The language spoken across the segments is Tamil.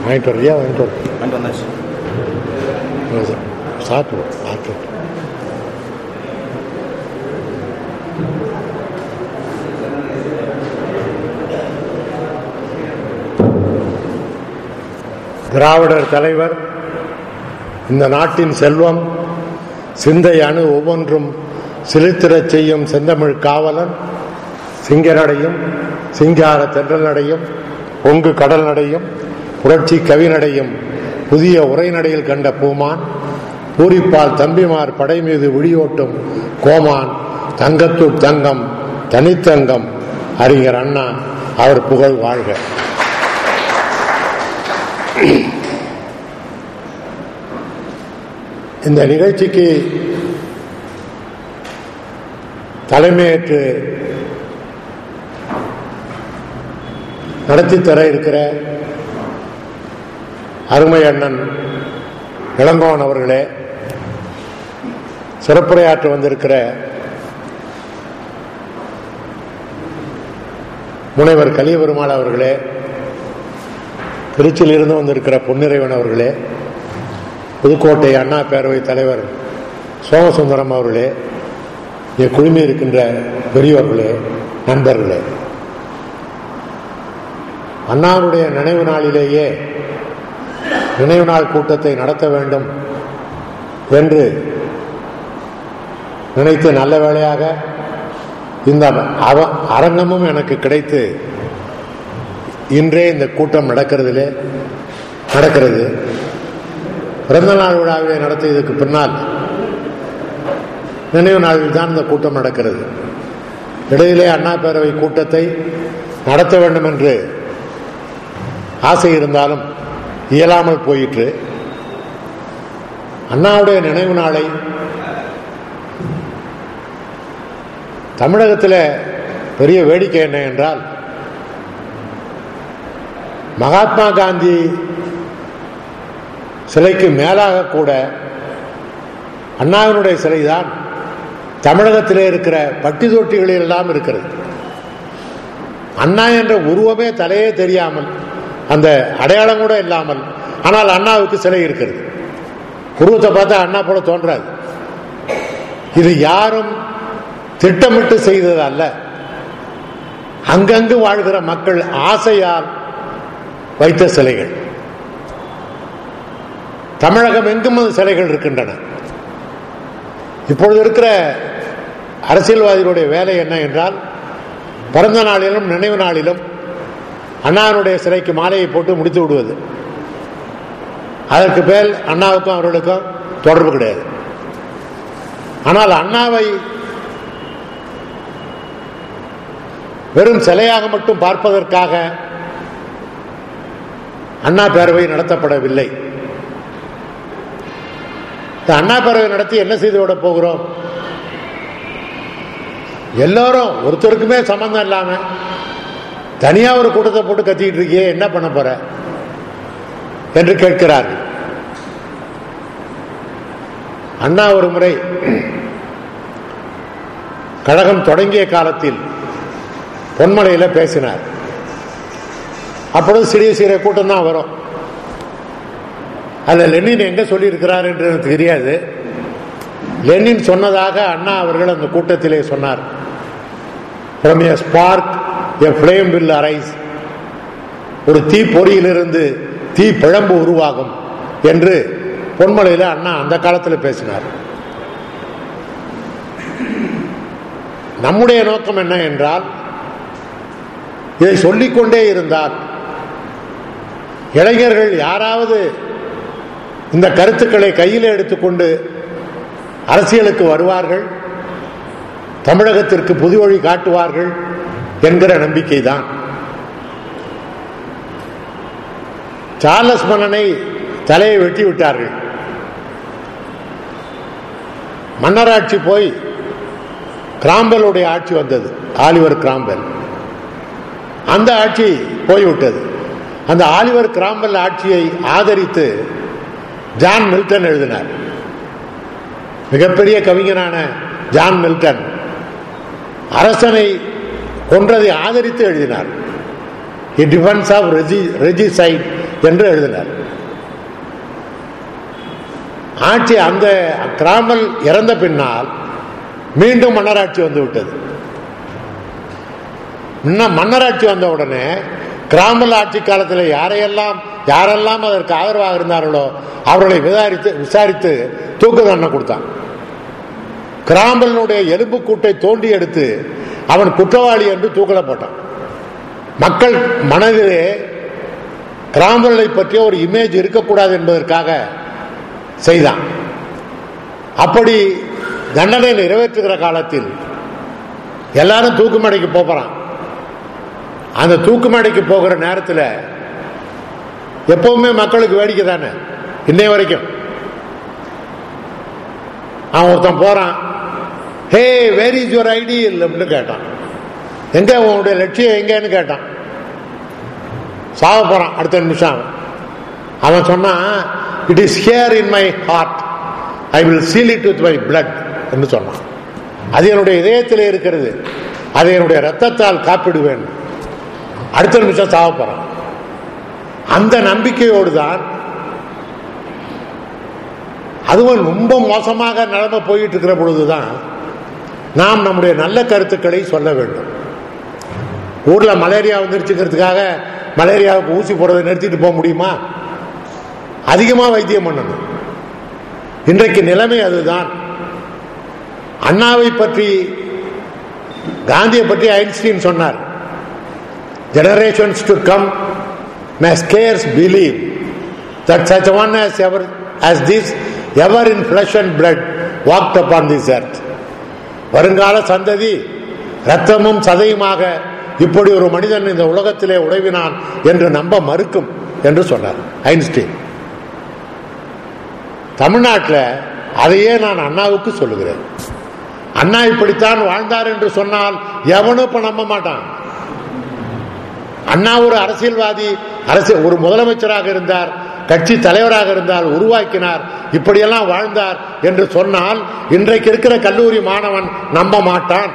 வாங்கிட்டு வர்றியா வாங்கிட்டு வர வாங்கிட்டு வந்தாச்சு சாப்பிடு சாப்பிட்டு திராவிடர் தலைவர் இந்த நாட்டின் செல்வம் சிந்தை அணு ஒவ்வொன்றும் சிலிர்த்திடச் செய்யும் செந்தமிழ் காவலன் சிங்கநடையும் சிங்கார தென்றல் நடையும் பொங்கு கடல் நடையும் புரட்சி கவிநடையும் புதிய உரைநடையில் கண்ட பூமான் பூரிப்பால் தம்பிமார் படை மீது விழியோட்டும் கோமான் தங்கத்தூர் தங்கம் தனித்தங்கம் அறிஞர் அண்ணா அவர் புகழ் வாழ்க இந்த நிகழ்ச்சிக்கு தலைமையேற்று நடத்தி தர இருக்கிற அருமை அண்ணன் இளங்கோவன் அவர்களே சிறப்புரையாற்ற வந்திருக்கிற முனைவர் கலியபெருமாள் அவர்களே திருச்சியில் இருந்து வந்திருக்கிற பொன்னிறைவன் அவர்களே புதுக்கோட்டை அண்ணா பேரவை தலைவர் சோமசுந்தரம் அவர்களே இங்கே குழுமி இருக்கின்ற பெரியோர்களே நண்பர்களே அண்ணாவுடைய நினைவு நாளிலேயே நினைவு நாள் கூட்டத்தை நடத்த வேண்டும் என்று நினைத்து நல்ல வேளையாக இந்த அவ அரங்கமும் எனக்கு கிடைத்து இன்றே இந்த கூட்டம் நடக்கிறதிலே நடக்கிறது பிறந்த நாள் விழாவிலே நடத்தியதுக்கு பின்னால் நினைவு நாளில் தான் இந்த கூட்டம் நடக்கிறது இடையிலே அண்ணா பேரவை கூட்டத்தை நடத்த வேண்டும் என்று ஆசை இருந்தாலும் இயலாமல் போயிற்று அண்ணாவுடைய நினைவு நாளை தமிழகத்தில் பெரிய வேடிக்கை என்ன என்றால் மகாத்மா காந்தி சிலைக்கு மேலாக கூட அண்ணாவினுடைய சிலைதான் தமிழகத்திலே இருக்கிற பட்டி தொட்டிகளில் எல்லாம் இருக்கிறது அண்ணா என்ற உருவமே தலையே தெரியாமல் அந்த அடையாளம் கூட இல்லாமல் ஆனால் அண்ணாவுக்கு சிலை இருக்கிறது உருவத்தை பார்த்தா அண்ணா போல தோன்றாது இது யாரும் திட்டமிட்டு செய்தது அல்ல அங்கங்கு வாழ்கிற மக்கள் ஆசையால் வைத்த சிலைகள் தமிழகம் எங்கும் அந்த சிலைகள் இருக்கின்றன இப்பொழுது இருக்கிற அரசியல்வாதிகளுடைய வேலை என்ன என்றால் பிறந்த நாளிலும் நினைவு நாளிலும் அண்ணாவினுடைய சிலைக்கு மாலையை போட்டு முடித்து விடுவது அதற்கு மேல் அண்ணாவுக்கும் அவர்களுக்கும் தொடர்பு கிடையாது ஆனால் அண்ணாவை வெறும் சிலையாக மட்டும் பார்ப்பதற்காக அண்ணா பேரவை நடத்தப்படவில்லை இந்த அண்ணா பேரவை நடத்தி என்ன செய்து விட போகிறோம் எல்லாரும் ஒருத்தருக்குமே சம்பந்தம் இல்லாம தனியா ஒரு கூட்டத்தை போட்டு கத்திக்கிட்டு இருக்கியே என்ன பண்ண போற என்று கேட்கிறார்கள் அண்ணா ஒரு முறை கழகம் தொடங்கிய காலத்தில் பொன்மலையில பேசினார் அப்பொழுது சிறிய சிறிய கூட்டம் தான் வரும் அதில் லெனின் எங்க சொல்லியிருக்கிறார் என்று எனக்கு தெரியாது லெனின் சொன்னதாக அண்ணா அவர்கள் அந்த கூட்டத்திலே சொன்னார் from a spark a flame will arise ஒரு தீ பொறியிலிருந்து தீ பிழம்பு உருவாகும் என்று பொன்மலையில் அண்ணா அந்த காலத்தில் பேசினார் நம்முடைய நோக்கம் என்ன என்றால் இதை சொல்லிக்கொண்டே இருந்தால் இளைஞர்கள் யாராவது இந்த கருத்துக்களை கையில் எடுத்துக்கொண்டு அரசியலுக்கு வருவார்கள் தமிழகத்திற்கு புது வழி காட்டுவார்கள் என்கிற நம்பிக்கை தான் சார்லஸ் மன்னனை தலையை வெட்டி விட்டார்கள் மன்னராட்சி போய் கிராம்பலுடைய ஆட்சி வந்தது ஆலிவர் கிராம்பல் அந்த ஆட்சி போய்விட்டது அந்த ஆலிவர் கிராம்பல் ஆட்சியை ஆதரித்து ஜான் மில்டன் எழுதினார் மிகப்பெரிய கவிஞனான ஜான் மில்டன் அரசனை கொன்றதை ஆதரித்து எழுதினார் டிஃபென்ஸ் ஆஃப் ரெஜிசைட் என்று எழுதினார் ஆட்சி அந்த கிராமல் இறந்த பின்னால் மீண்டும் மன்னராட்சி வந்து விட்டது இன்னும் மன்னராட்சி வந்த உடனே கிராமல் ஆட்சி காலத்தில் யாரையெல்லாம் யாரெல்லாம் அதற்கு ஆதரவாக இருந்தார்களோ அவர்களை விசாரித்து விசாரித்து தூக்கு தண்டனை கொடுத்தான் கிராம்பலனுடைய எலும்பு கூட்டை தோண்டி எடுத்து அவன் குற்றவாளி என்று தூக்கில போட்டான் மக்கள் மனதிலே கிராம்பலனை பற்றிய ஒரு இமேஜ் இருக்கக்கூடாது என்பதற்காக செய்தான் அப்படி தண்டனை நிறைவேற்றுகிற காலத்தில் எல்லாரும் தூக்கு மேடைக்கு போறான் அந்த தூக்கு மேடைக்கு போகிற நேரத்தில் எப்பவுமே மக்களுக்கு வேடிக்கை தானே இன்னைய வரைக்கும் அவன் ஒருத்தன் போறான் hey where is your ideal அப்படின்னு கேட்டான் எங்க உன்னுடைய லட்சியம் எங்கன்னு கேட்டான் சாக போறான் அடுத்த நிமிஷம் அவன் அவன் சொன்னான் it is here in my heart I will seal it with my blood என்று சொன்னான் அது என்னுடைய இதயத்தில் இருக்கிறது அதை என்னுடைய ரத்தத்தால் காப்பிடுவேன் அடுத்த நிமிஷம் சாக போறான் அந்த நம்பிக்கையோடு தான் அதுவும் ரொம்ப மோசமாக நிலைமை போயிட்டு இருக்கிற பொழுதுதான் நாம் நம்முடைய நல்ல கருத்துக்களை சொல்ல வேண்டும் ஊர்ல மலேரியா வந்துருச்சுங்கிறதுக்காக மலேரியாவுக்கு ஊசி போடுறதை நிறுத்திட்டு போக முடியுமா அதிகமா வைத்தியம் பண்ணணும் இன்றைக்கு நிலைமை அதுதான் அண்ணாவை பற்றி காந்தியை பற்றி ஐன்ஸ்டீன் சொன்னார் generations to come may scarce believe that such one as ever as this ever in flesh and blood walked upon this earth வருங்கால சந்ததி ரத்தமும் சதையுமாக இப்படி ஒரு மனிதன் இந்த உலகத்திலே உழைவினான் என்று நம்ப மறுக்கும் என்று சொன்னார் ஐன்ஸ்டீன் தமிழ்நாட்டில் அதையே நான் அண்ணாவுக்கு சொல்லுகிறேன் அண்ணா இப்படித்தான் வாழ்ந்தார் என்று சொன்னால் எவனும் இப்ப நம்ப மாட்டான் அண்ணா ஒரு அரசியல்வாதி அரசியல் ஒரு முதலமைச்சராக இருந்தார் கட்சி தலைவராக இருந்தால் உருவாக்கினார் இப்படியெல்லாம் வாழ்ந்தார் என்று சொன்னால் இன்றைக்கு இருக்கிற கல்லூரி மாணவன் நம்ப மாட்டான்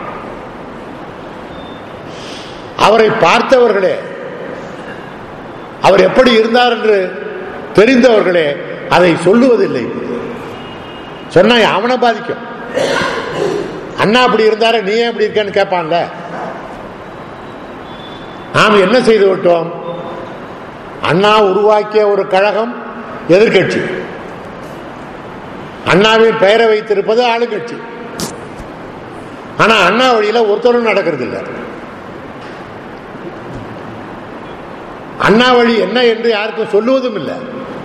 அவரை பார்த்தவர்களே அவர் எப்படி இருந்தார் என்று தெரிந்தவர்களே அதை சொல்லுவதில்லை சொன்னா அவனை பாதிக்கும் அண்ணா அப்படி இருந்தாரு நீ ஏன் அப்படி இருக்கேன்னு கேட்பான்ல நாம் என்ன செய்து விட்டோம் அண்ணா உருவாக்கிய ஒரு கழகம் எதிர்கட்சி அண்ணாவின் பெயரை வைத்திருப்பது ஆளுங்கட்சி ஆனா அண்ணா வழியில ஒருத்தரும் நடக்கிறது இல்லை அண்ணா வழி என்ன என்று யாருக்கும் சொல்லுவதும் இல்லை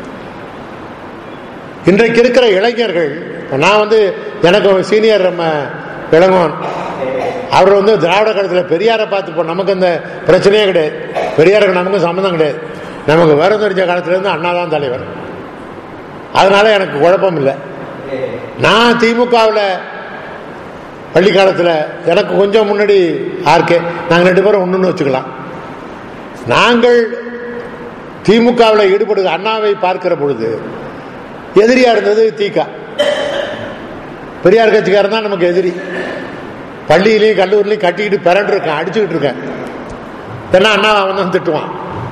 இன்றைக்கு இருக்கிற இளைஞர்கள் நான் வந்து எனக்கு சீனியர் நம்ம இளங்கோன் அவர் வந்து திராவிட கழகத்தில் பெரியாரை பார்த்து இப்போ நமக்கு அந்த பிரச்சனையே கிடையாது பெரியாருக்கு நமக்கு சம்மந்தம் கிடையாது நமக்கு வேற தெரிஞ்ச காலத்திலேருந்து அண்ணா தான் தலைவர் அதனால எனக்கு குழப்பம் இல்லை நான் திமுகவில் பள்ளி காலத்தில் எனக்கு கொஞ்சம் முன்னாடி ஆர்கே நாங்கள் ரெண்டு பேரும் ஒன்றுன்னு வச்சுக்கலாம் நாங்கள் திமுகவில் ஈடுபடுகிற அண்ணாவை பார்க்கிற பொழுது எதிரியா இருந்தது தீகா பெரியார் கட்சிக்காரன் தான் நமக்கு எதிரி பள்ளியிலையும் கல்லூரிலையும் கட்டிக்கிட்டு பிறண்டு இருக்கேன் அடிச்சுக்கிட்டு இருக்கேன் ஏன்னா அண்ணா அவன் தான் திட்டுவான்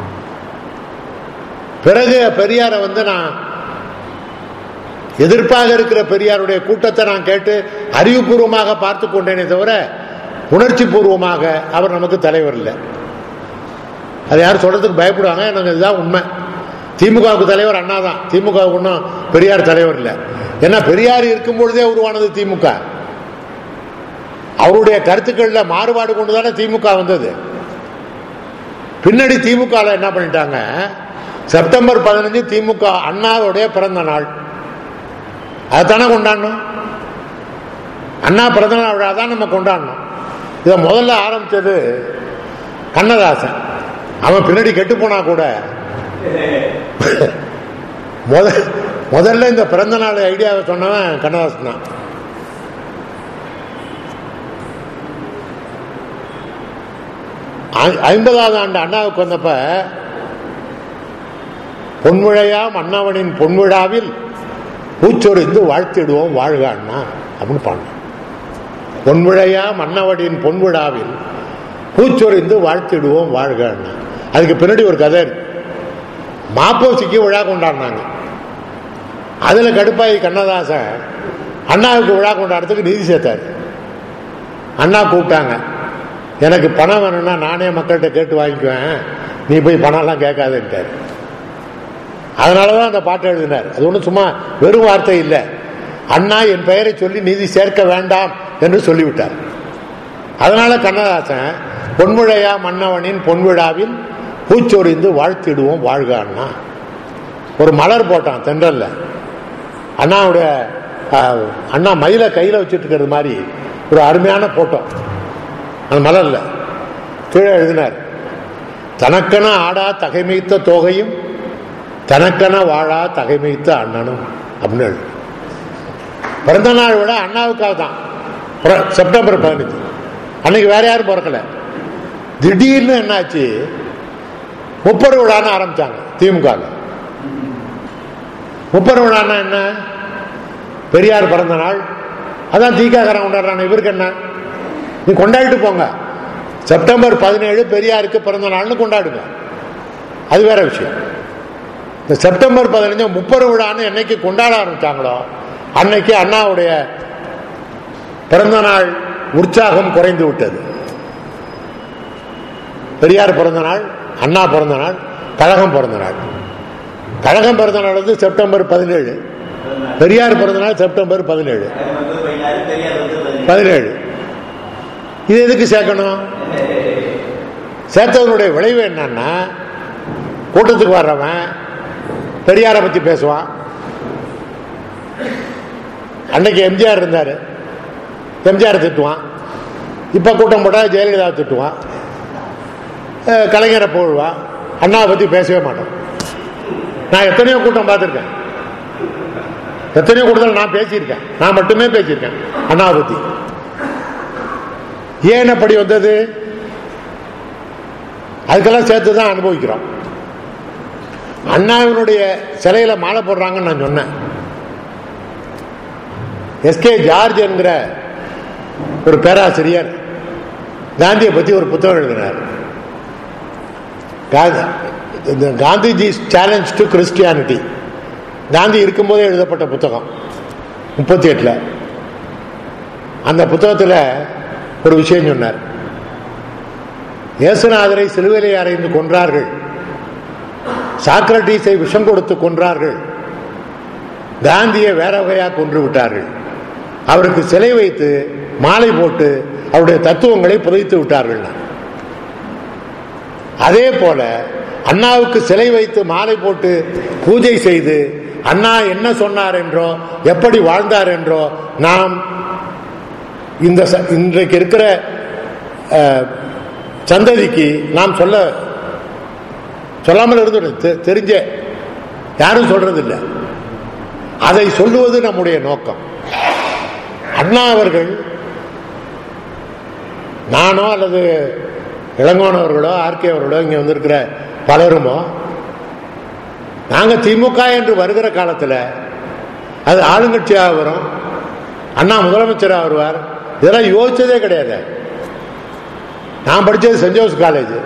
பிறகு பெரியாரை வந்து நான் எதிர்ப்பாக இருக்கிற பெரியாருடைய கூட்டத்தை நான் கேட்டு அறிவுபூர்வமாக பார்த்து கொண்டேனே தவிர உணர்ச்சி பூர்வமாக அவர் நமக்கு தலைவர் இல்லை அது யாரும் சொல்றதுக்கு பயப்படுவாங்க எனக்கு இதுதான் உண்மை திமுகவுக்கு தலைவர் அண்ணா தான் திமுகவுக்கு ஒன்றும் பெரியார் தலைவர் இல்லை ஏன்னா பெரியார் இருக்கும் பொழுதே உருவானது திமுக அவருடைய கருத்துக்கள்ல மாறுபாடு கொண்டுதானே திமுக வந்தது பின்னாடி திமுக என்ன பண்ணிட்டாங்க செப்டம்பர் பதினஞ்சு திமுக அண்ணாவுடைய பிறந்த நாள் அதைத்தானே கொண்டாடணும் அண்ணா பிறந்த நாள் விழா தான் நம்ம கொண்டாடணும் இதை முதல்ல ஆரம்பிச்சது கண்ணதாசன் அவன் பின்னாடி கெட்டு போனா கூட முத முதல்ல இந்த பிறந்த நாள் ஐடியாவை சொன்னவன் கண்ணதாசன் தான் ஐம்பதாவது ஆண்டு அண்ணாவுக்கு வந்தப்ப பொன்விழையாம் அண்ணாவனின் பொன்விழாவில் பூச்சொரிந்து வாழ்த்திடுவோம் வாழ்க அண்ணா அப்படின்னு பாடினான் பொன்விழையாம் அண்ணாவனின் பொன்விழாவில் பூச்சொரிந்து வாழ்த்திடுவோம் வாழ்க அண்ணா அதுக்கு பின்னாடி ஒரு கதை இருக்கு மாப்போசிக்கு விழா கொண்டாடினாங்க அதுல கடுப்பாயி கண்ணதாசன் அண்ணாவுக்கு விழா கொண்டாடுறதுக்கு நிதி சேர்த்தாரு அண்ணா கூப்பிட்டாங்க எனக்கு பணம் வேணும்னா நானே மக்கள்கிட்ட கேட்டு வாங்கிக்குவேன் நீ போய் பணம்லாம் கேட்காதுன்ட்டார் அதனாலதான் அந்த பாட்டை எழுதினார் அது ஒன்றும் சும்மா வெறும் வார்த்தை இல்லை அண்ணா என் பெயரை சொல்லி நிதி சேர்க்க வேண்டாம் என்று சொல்லிவிட்டார் அதனால கண்ணதாசன் பொன்விழையா மன்னவனின் பொன்விழாவில் பூச்சொரிந்து வாழ்த்திடுவோம் வாழ்க அண்ணா ஒரு மலர் போட்டான் தென்றல்ல அண்ணாவுடைய அஹ், அண்ணா மயில கையில வச்சுட்டு இருக்கிறது மாதிரி ஒரு அருமையான போட்டோ அந்த மலர்ல கீழே எழுதினார் தனக்கென ஆடா தகைமைத்த தொகையும் தனக்கென வாழா தகைமைத்த அண்ணனும் அப்படின்னு எழுது பிறந்த நாள் விட அண்ணாவுக்காக தான் பிற- செப்டம்பர் பதினஞ்சு அன்னைக்கு வேற யாரும் பிறக்கல திடீர்னு என்னாச்சு முப்பது விழான்னு ஆரம்பிச்சாங்க திமுக முப்பது விழான்னா என்ன பெரியார் பிறந்த நாள் அதான் தீக்காக்காரன் கொண்டாடுறாங்க இவருக்கு என்ன நீ கொண்டாடிட்டு போங்க செப்டம்பர் பதினேழு பெரியாருக்கு பிறந்த நாள்னு கொண்டாடுங்க அது வேற விஷயம் இந்த செப்டம்பர் பதினஞ்சு முப்பது விழான்னு என்னைக்கு கொண்டாட ஆரம்பிச்சாங்களோ அன்னைக்கு அண்ணாவுடைய பிறந்த நாள் உற்சாகம் குறைந்து விட்டது பெரியார் பிறந்த நாள் அண்ணா பிறந்த நாள் கழகம் பிறந்த நாள் கழகம் பிறந்த நாள் வந்து செப்டம்பர் பதினேழு பெரியார் பிறந்த நாள் செப்டம்பர் பதினேழு வந்து பதினாறு பெரியார் வந்து பதினேழு பதினேழு இது எதுக்கு சேர்க்கணும் சேர்த்தவனுடைய விளைவு என்னன்னா கூட்டத்துக்கு வர்றவன் பெரியாரை பத்தி பேசுவான் அன்னைக்கு எம்ஜிஆர் இருந்தாரு எம்ஜிஆர் திட்டுவான் இப்ப கூட்டம் போட்டா ஜெயலலிதா திட்டுவான் அஹ் கலைஞரை போடுவான் அண்ணாவை பத்தி பேசவே மாட்டோம் நான் எத்தனையோ கூட்டம் பார்த்துருக்கேன் எத்தனையோ கூட்டத்தில் நான் பேசியிருக்கேன் நான் மட்டுமே பேசியிருக்கேன் அண்ணாவை பத்தி ஏன் அப்படி வந்தது அதுக்கெல்லாம் சேர்த்து தான் அனுபவிக்கிறோம் அண்ணாவினுடைய சிலையில மாலை போடுறாங்கன்னு நான் சொன்னேன் எஸ்கே ஜார்ஜ் என்கிற ஒரு பேராசிரியர் காந்தியை பத்தி ஒரு புத்தகம் எழுதினார் கா- இந்த Gandhiji challenge to Christianity Gandhi இருக்கும்போதே எழுதப்பட்ட புத்தகம் முப்பத்தி எட்டுல அந்த புத்தகத்தில் ஒரு விஷயம் சொன்னார் இயேசுநாதரை சிலுவையிலே அறைந்து கொன்றார்கள் சாக்ரட்டீஸை விஷம் கொடுத்து கொன்றார்கள் காந்தியை வேற வகையாக கொன்று விட்டார்கள் அவருக்கு சிலை வைத்து மாலை போட்டு அவருடைய தத்துவங்களை புதைத்து விட்டார்கள் அதே போல அண்ணாவுக்கு சிலை வைத்து மாலை போட்டு பூஜை செய்து அண்ணா என்ன சொன்னார் என்றோ எப்படி வாழ்ந்தார் என்றோ நாம் இந்த ச- இன்றைக்கு இருக்கிற அஹ், சந்ததிக்கு நாம் சொல்ல சொல்லாமல் இருந்து தெரிஞ்ச யாரும் சொல்றது இல்லை அதை சொல்லுவது நம்முடைய நோக்கம் அண்ணா அவர்கள் நானோ அல்லது இளங்கோன் அவர்களோ ஆர்கே அவர்களோ இங்க வந்திருக்கிற பலருமோ நாங்க திமுக என்று வருகிற காலத்துல அது ஆளுங்கட்சியாக வரும் அண்ணா முதலமைச்சராக வருவார் இதெல்லாம் யோசிச்சதே கிடையாது நான் படிச்சது சென்ட் ஜோஸ் காலேஜ்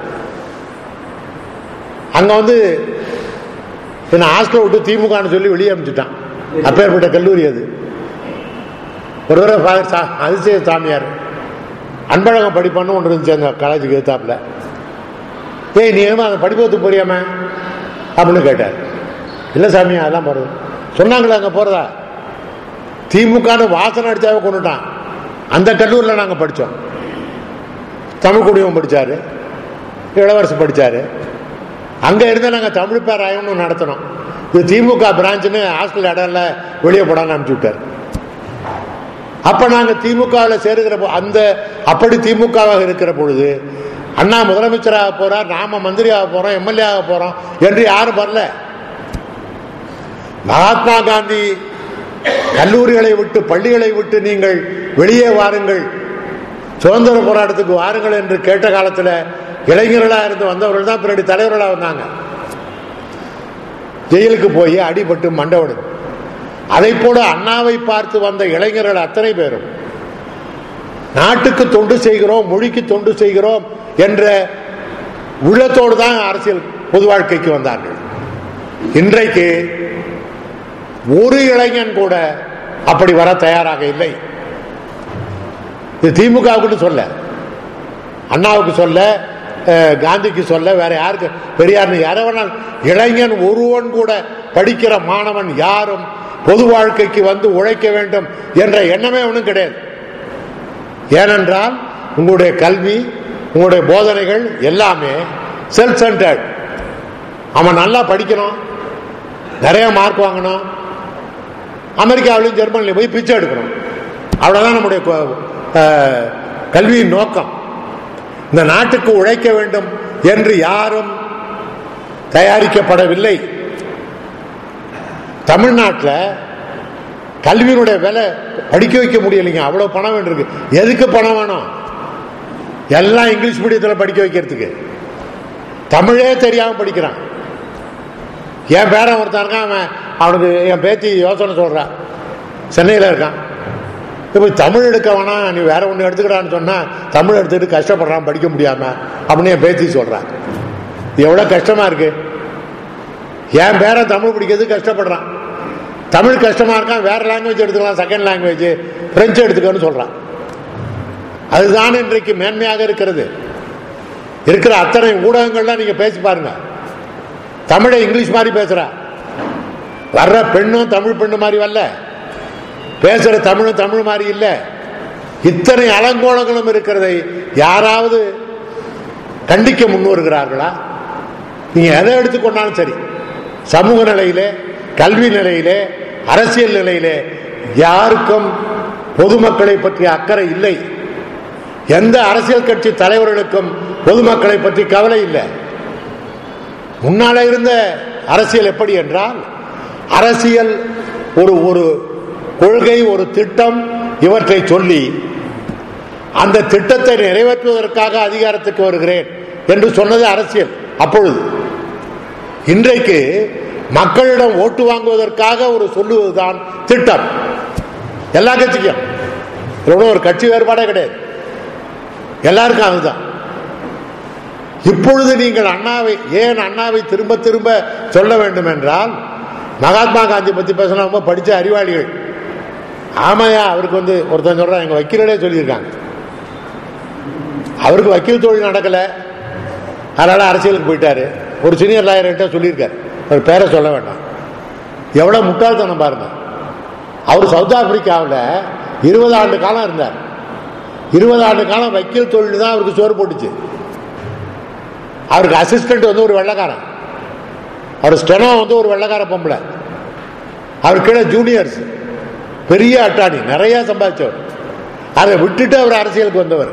அங்க வந்து என்ன ஹாஸ்டல் விட்டு திமுகன்னு சொல்லி வெளியே அனுப்பிச்சுட்டான் அப்பேற்பட்ட கல்லூரி அது ஒரு தடவை ஃபாதர் சா அதிசய சாமியார் அன்பழகம் படிப்பான்னு ஒன்று இருந்துச்சு அந்த காலேஜுக்கு எதிர்த்தாப்புல ஏய் நீ ஏமா அந்த படிப்பத்து போறியாம அப்படின்னு கேட்டார் இல்லை சாமி அதெல்லாம் போறது சொன்னாங்களே அங்கே போறதா திமுகன்னு வாசனை அடிச்சாவே கொண்டுட்டான் அந்த கல்லூரியில் நாங்கள் படித்தோம் தமிழ் குடியும் படித்தாரு இளவரசு படித்தாரு அங்கே இருந்து நாங்கள் தமிழ் பேராயம்னு நடத்தினோம் இது திமுக பிரான்ச்சுன்னு ஹாஸ்டல் இடம் இல்லை வெளியே போடான்னு அனுப்பிச்சு விட்டார் அப்ப நாங்க திமுகவில் சேருகிற போ- அந்த அப்படி திமுகவாக இருக்கிற பொழுது அண்ணா முதலமைச்சராக போறார் நாம மந்திரியாக போறோம் எம்எல்ஏ ஆக போறோம் என்று யாரும் வரல மகாத்மா காந்தி கல்லூரிகளை விட்டு பள்ளிகளை விட்டு நீங்கள் வெளியே வாருங்கள் சுதந்திர போராட்டத்துக்கு வாருங்கள் என்று கேட்ட காலத்துல இளைஞர்களா இருந்து வந்தவர்கள் தான் பின்னாடி தலைவர்களா வந்தாங்க ஜெயிலுக்கு போய் அடிபட்டு மண்டவடு அதை போல அண்ணாவை பார்த்து வந்த இளைஞர்கள் அத்தனை பேரும் நாட்டுக்கு தொண்டு செய்கிறோம் மொழிக்கு தொண்டு செய்கிறோம் என்ற உள்ளத்தோடு தான் அரசியல் பொது வாழ்க்கைக்கு வந்தார்கள் இன்றைக்கு ஒரு இளைஞன் கூட அப்படி வர தயாராக இல்லை இது திமுகவுக்கு சொல்ல அண்ணாவுக்கு சொல்ல அஹ், காந்திக்கு சொல்ல வேற யாருக்கு பெரியார் யாரை வேணாலும் இளைஞன் ஒருவன் கூட படிக்கிற மாணவன் யாரும் பொது வாழ்க்கைக்கு வந்து உழைக்க வேண்டும் என்ற எண்ணமே ஒன்றும் கிடையாது ஏனென்றால் உங்களுடைய கல்வி உங்களுடைய போதனைகள் எல்லாமே செல்ஃப் சென்டர்ட் அவன் நல்லா படிக்கணும் நிறைய மார்க் வாங்கணும் அமெரிக்காவிலையும் ஜெர்மனிலையும் போய் பிச்சை எடுக்கணும் அவ்வளவுதான் நம்முடைய கொ- அஹ், கல்வியின் நோக்கம் இந்த நாட்டுக்கு உழைக்க வேண்டும் என்று யாரும் தயாரிக்கப்படவில்லை தமிழ்நாட்டில் கல்வியினுடைய விலை படிக்க வைக்க முடியலைங்க அவ்வளவு பணம் வேண்டியிருக்கு எதுக்கு பணம் வேணும் எல்லாம் இங்கிலீஷ் மீடியத்தில் படிக்க வைக்கிறதுக்கு தமிழே தெரியாம படிக்கிறான் என் பேரன் ஒருத்தன் இருக்கான் அவன் அவனுக்கு என் பேத்தி யோசனை சொல்றான் சென்னையில் இருக்கான் இப்போ தமிழ் எடுக்க வேணாம் நீ வேற ஒன்று எடுத்துக்கிறான்னு சொன்னா தமிழ் எடுத்துக்கிட்டு கஷ்டப்படுறான் படிக்க முடியாம அப்படின்னு என் பேத்தி சொல்றான் இது எவ்வளவு கஷ்டமா இருக்கு என் பேரன் தமிழ் படிக்கிறது கஷ்டப்படுறான் தமிழ் கஷ்டமா இருக்கான் வேற லாங்குவேஜ் எடுத்துக்கலாம் செகண்ட் லாங்குவேஜ் பிரெஞ்சு எடுத்துக்கன்னு சொல்றான் அதுதான் இன்றைக்கு மேன்மையாக இருக்கிறது இருக்கிற அத்தனை ஊடகங்கள்லாம் நீங்க பேசி பாருங்க தமிழை இங்கிலீஷ் மாதிரி பேசுறா வர்ற பெண்ணும் தமிழ் பெண்ணு மாதிரி வரல பேசுற தமிழும் தமிழ் மாதிரி இல்ல இத்தனை அலங்கோலங்களும் இருக்கிறதை யாராவது கண்டிக்க முன்வருகிறார்களா நீங்க எதை எடுத்துக்கொண்டாலும் சரி சமூக நிலையிலே கல்வி நிலையிலே அரசியல் நிலையிலே யாருக்கும் பொதுமக்களை பற்றிய அக்கறை இல்லை எந்த அரசியல் கட்சி தலைவர்களுக்கும் பொதுமக்களை பற்றி கவலை இல்லை முன்னால இருந்த அரசியல் எப்படி என்றால் அரசியல் ஒரு ஒரு கொள்கை ஒரு திட்டம் இவற்றை சொல்லி அந்த திட்டத்தை நிறைவேற்றுவதற்காக அதிகாரத்துக்கு வருகிறேன் என்று சொன்னது அரசியல் அப்பொழுது இன்றைக்கு மக்களிடம் ஓட்டு வாங்குவதற்காக ஒரு சொல்லுவதுதான் திட்டம் எல்லா கட்சிக்கும் இதுல ஒண்ணும் ஒரு கட்சி வேறுபாடே கிடையாது எல்லாருக்கும் அதுதான் இப்பொழுது நீங்கள் அண்ணாவை ஏன் அண்ணாவை திரும்ப திரும்ப சொல்ல வேண்டும் என்றால் மகாத்மா காந்தி பத்தி பேசினா ரொம்ப படிச்ச அறிவாளிகள் ஆமாயா அவருக்கு வந்து ஒருத்தன் சொல்றான் எங்க வக்கீலே சொல்லியிருக்காங்க அவருக்கு வக்கீல் தொழில் நடக்கல அதனால அரசியலுக்கு போயிட்டாரு ஒரு சீனியர் லாயர்கிட்ட சொல்லியிருக்காரு அவர் பேரை சொல்ல வேண்டாம் எவ்வளவு முட்டாள்தனம் பாருங்க அவர் சவுத் ஆப்பிரிக்காவில் இருபது ஆண்டு காலம் இருந்தார் இருபது ஆண்டு காலம் வக்கீல் தொழில் தான் அவருக்கு சோறு போட்டுச்சு அவருக்கு அசிஸ்டன்ட் வந்து ஒரு வெள்ளக்காரன் அவர் ஸ்டெனோ வந்து ஒரு வெள்ளக்கார பொம்பளை அவர் கீழே ஜூனியர்ஸ் பெரிய அட்டாணி நிறைய சம்பாதிச்சவர் அதை விட்டுட்டு அவர் அரசியலுக்கு வந்தவர்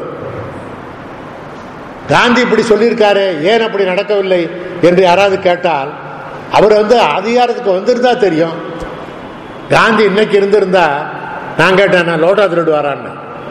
காந்தி இப்படி சொல்லியிருக்காரு ஏன் அப்படி நடக்கவில்லை என்று யாராவது கேட்டால் அவர் வந்து அதிகாரத்துக்கு வந்திருந்தா தெரியும் காந்தி இன்னைக்கு இருந்திருந்தா நான் கேட்டேன் நான் லோட்டா திருடு வரான்னு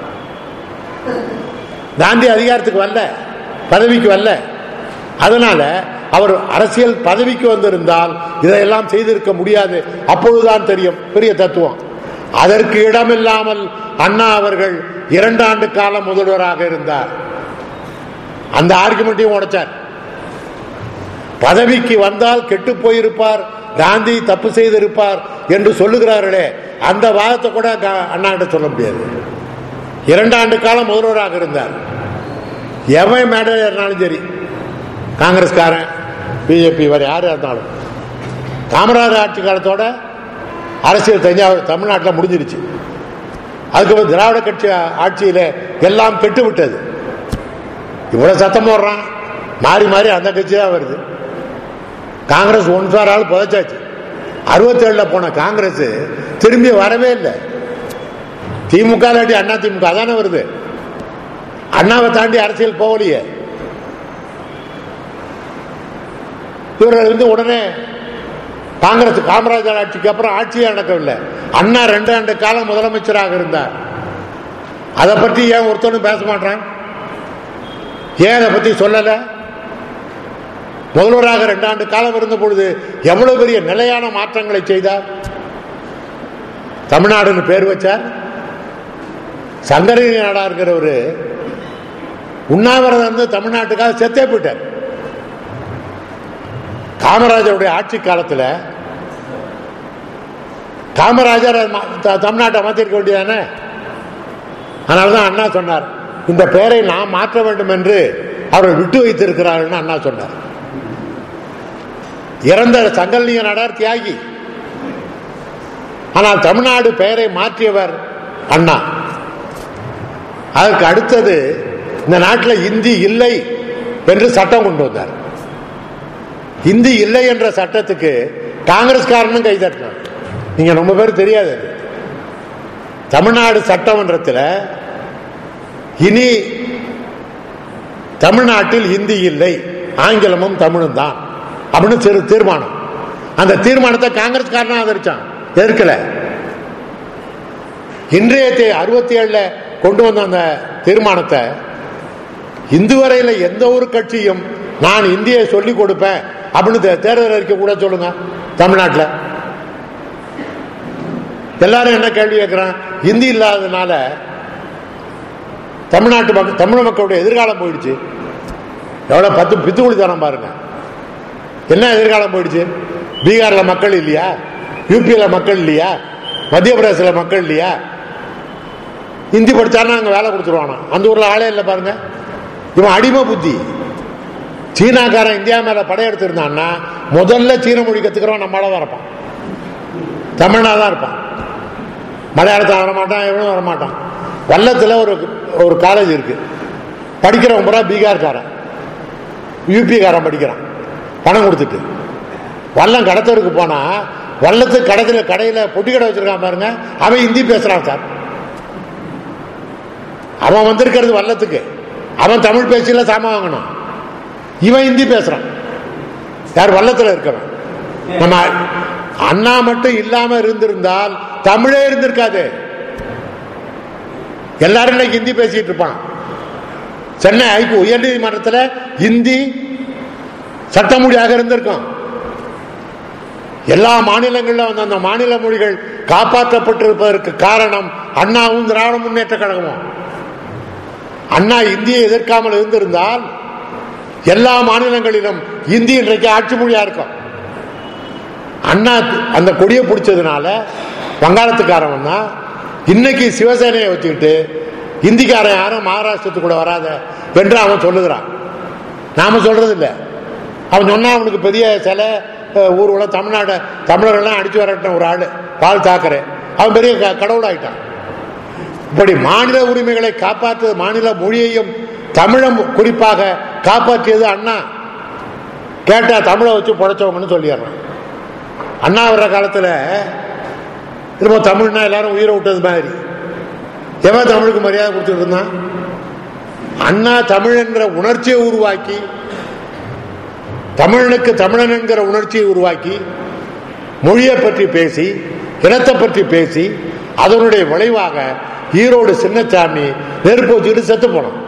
காந்தி அதிகாரத்துக்கு வரல பதவிக்கு வரல அதனால அவர் அரசியல் பதவிக்கு வந்திருந்தால் இதையெல்லாம் செய்திருக்க முடியாது அப்பொழுதுதான் தெரியும் பெரிய தத்துவம் அதற்கு இடமில்லாமல் அண்ணா அவர்கள் இரண்டு ஆண்டு காலம் முதல்வராக இருந்தார் அந்த ஆர்குமெண்ட்டையும் உடைச்சார் பதவிக்கு வந்தால் கெட்டு போயிருப்பார் காந்தி தப்பு செய்திருப்பார் என்று சொல்லுகிறார்களே அந்த வாதத்தை கூட கா- அண்ணா கிட்ட சொல்ல முடியாது இரண்டாண்டு காலம் முதல்வராக இருந்தார் எவன் மேடையில் இருந்தாலும் சரி காங்கிரஸ்காரன் பிஜேபி வேற யாரு இருந்தாலும் காமராஜர் ஆட்சி காலத்தோட அரசியல் தஞ்சாவூர் தமிழ்நாட்டில் முடிஞ்சிருச்சு அதுக்கப்புறம் திராவிட கட்சி ஆட்சியில எல்லாம் கெட்டு விட்டது இவ்வளவு சத்தம் போடுறான் மாறி மாறி அந்த கட்சி தான் வருது காங்கிரஸ் ஒன் ஃபார் ஆள் புதைச்சாச்சு அறுபத்தேழுல போன காங்கிரஸ் திரும்பி வரவே இல்லை திமுக இல்லாட்டி அண்ணா திமுக தானே வருது அண்ணாவை தாண்டி அரசியல் போகலையே இவர்கள் வந்து உடனே காங்கிரஸ் காமராஜர் ஆட்சிக்கு அப்புறம் ஆட்சியே நடக்கவில்லை அண்ணா ரெண்டு ஆண்டு காலம் முதலமைச்சராக இருந்தார் அதை பற்றி ஏன் ஒருத்தனும் பேச மாட்டான் ஏன் அதை பத்தி சொல்லல முதல்வராக ரெண்டு ஆண்டு காலம் இருந்த பொழுது எவ்வளவு பெரிய நிலையான மாற்றங்களை செய்தார் தமிழ்நாடுன்னு பேர் வச்சார் சங்கரனி நாடா இருக்கிறவரு உண்ணாவிரதம் வந்து தமிழ்நாட்டுக்காக செத்தே போயிட்டார் காமராஜருடைய ஆட்சி காலத்துல காமராஜர் அது மா- த- தமிழ்நாட்டை மாத்திருக்க வேண்டியதானே அதனாலதான் அண்ணா சொன்னார் இந்த பெயரை நாம் மாற்ற வேண்டும் என்று அவர்கள் விட்டு வைத்திருக்கிறார்கள் அண்ணா சொன்னார் இறந்த சங்கல்லிங்க நடார் தியாகி ஆனால் தமிழ்நாடு பெயரை மாற்றியவர் அண்ணா அதற்கு அடுத்தது இந்த நாட்டில் இந்தி இல்லை என்று சட்டம் கொண்டு வந்தார் இந்தி இல்லை என்ற சட்டத்துக்கு காங்கிரஸ்காரனும் கை தட்டினார் நீங்க ரொம்ப பேர் தெரியாது அது. தமிழ்நாடு சட்டமன்றத்தில் இனி தமிழ்நாட்டில் இந்தி இல்லை ஆங்கிலமும் தமிழும் தான் அப்படின்னு திரு தீர்மானம் அந்த தீர்மானத்தை காங்கிரஸ்காரனும் ஆதரிச்சான் எதிர்க்கல இன்றைய தே அறுபத்தி ஏழுல கொண்டு வந்த அந்த தீர்மானத்தை இந்து வரையில எந்த ஒரு கட்சியும் நான் இந்தியை சொல்லிக் கொடுப்பேன் அப்படின்னு தே- தேர்தல் அறிக்கை கூட சொல்லுங்க தமிழ்நாட்டில் எல்லாரும் என்ன கேள்வி கேட்கிறான் இந்தி இல்லாததுனால தமிழ்நாட்டு மக்கள் தமிழ் மக்களுடைய எதிர்காலம் போயிடுச்சு எவ்வளவு பத்து பித்துக்குளித்தனம் பாருங்க என்ன எதிர்காலம் போயிடுச்சு பீகார்ல மக்கள் இல்லையா யூபியில மக்கள் இல்லையா மத்திய பிரதேசல மக்கள் இல்லையா ஹிந்தி படிச்சாருன்னா அங்க வேலை கொடுத்துருவானா அந்த ஊர்ல ஆளே இல்லை பாருங்க இவன் அடிமை புத்தி சீனாக்காரன் இந்தியா மேல படையெடுத்திருந்தான்னா முதல்ல சீன மொழி கத்துக்கிறவன் நம்மளால தான் இருப்பான் தமிழ்னா தான் இருப்பான் மலையாளத்தில் வரமாட்டான் எவனும் வரமாட்டான் வல்லத்தில் ஒரு ஒரு காலேஜ் இருக்கு படிக்கிறவன் பூரா பீகார்காரன் யூபிக்காரன் படிக்கிறான் பணம் கொடுத்துட்டு வல்லம் கடத்தருக்கு போனா வல்லத்து கடத்துல கடையில பொட்டி கடை வச்சிருக்கான் பாருங்க அவன் ஹிந்தி பேசுறான் சார் அவன் வந்திருக்கிறது வல்லத்துக்கு அவன் தமிழ் பேச்சில சாம வாங்கணும் இவன் ஹிந்தி பேசுறான் யார் வல்லத்துல இருக்கவன் நம்ம அண்ணா மட்டும் இல்லாம இருந்திருந்தால் தமிழே இருந்திருக்காது எல்லாரும் இன்னைக்கு ஹிந்தி பேசிட்டு இருப்பான் சென்னை ஐக்கு உயர்நீதிமன்றத்தில் ஹிந்தி சட்டமொழியாக இருந்திருக்கும் எல்லா மாநிலங்களிலும் வந்து அந்த மாநில மொழிகள் காப்பாற்றப்பட்டிருப்பதற்கு காரணம் அண்ணாவும் திராவிட முன்னேற்ற கழகமும் அண்ணா இந்தியை எதிர்க்காமல் இருந்திருந்தால் எல்லா மாநிலங்களிலும் இந்தி இன்றைக்கு ஆட்சி மொழியா இருக்கும் அண்ணா அந்த கொடியை பிடிச்சதுனால வங்காளத்துக்காரன் தான் இன்னைக்கு சிவசேனையை வச்சுக்கிட்டு இந்திக்காரன் யாரும் மகாராஷ்டிரத்துக்கு கூட வராத என்று அவன் சொல்லுகிறான் நாம சொல்றது இல்ல அவன் சொன்னா அவனுக்கு பெரிய சில அஹ், ஊர்வலம் தமிழ்நாடு தமிழர்கள்லாம் அடிச்சு வரட்டும் ஒரு ஆளு பால் தாக்கரே அவன் பெரிய க- கடவுளாயிட்டான் இப்படி மாநில உரிமைகளை காப்பாற்று மாநில மொழியையும் தமிழம் குறிப்பாக காப்பாற்றியது அண்ணா கேட்டா தமிழை வச்சு பொழைச்சவங்கன்னு சொல்லிடுறான் அண்ணா வர்ற காலத்துல திரும்ப தமிழ்னா எல்லாரும் உயிரை விட்டது மாதிரி எவன் தமிழுக்கு மரியாதை கொடுத்துட்டு இருந்தான் அண்ணா தமிழ் என்கிற உணர்ச்சியை உருவாக்கி தமிழனுக்கு தமிழன் என்கிற உணர்ச்சியை உருவாக்கி மொழியை பற்றி பேசி இனத்தை பற்றி பேசி அதனுடைய விளைவாக ஈரோடு சின்னசாமி நெருப்பு வச்சுட்டு செத்து போனோம்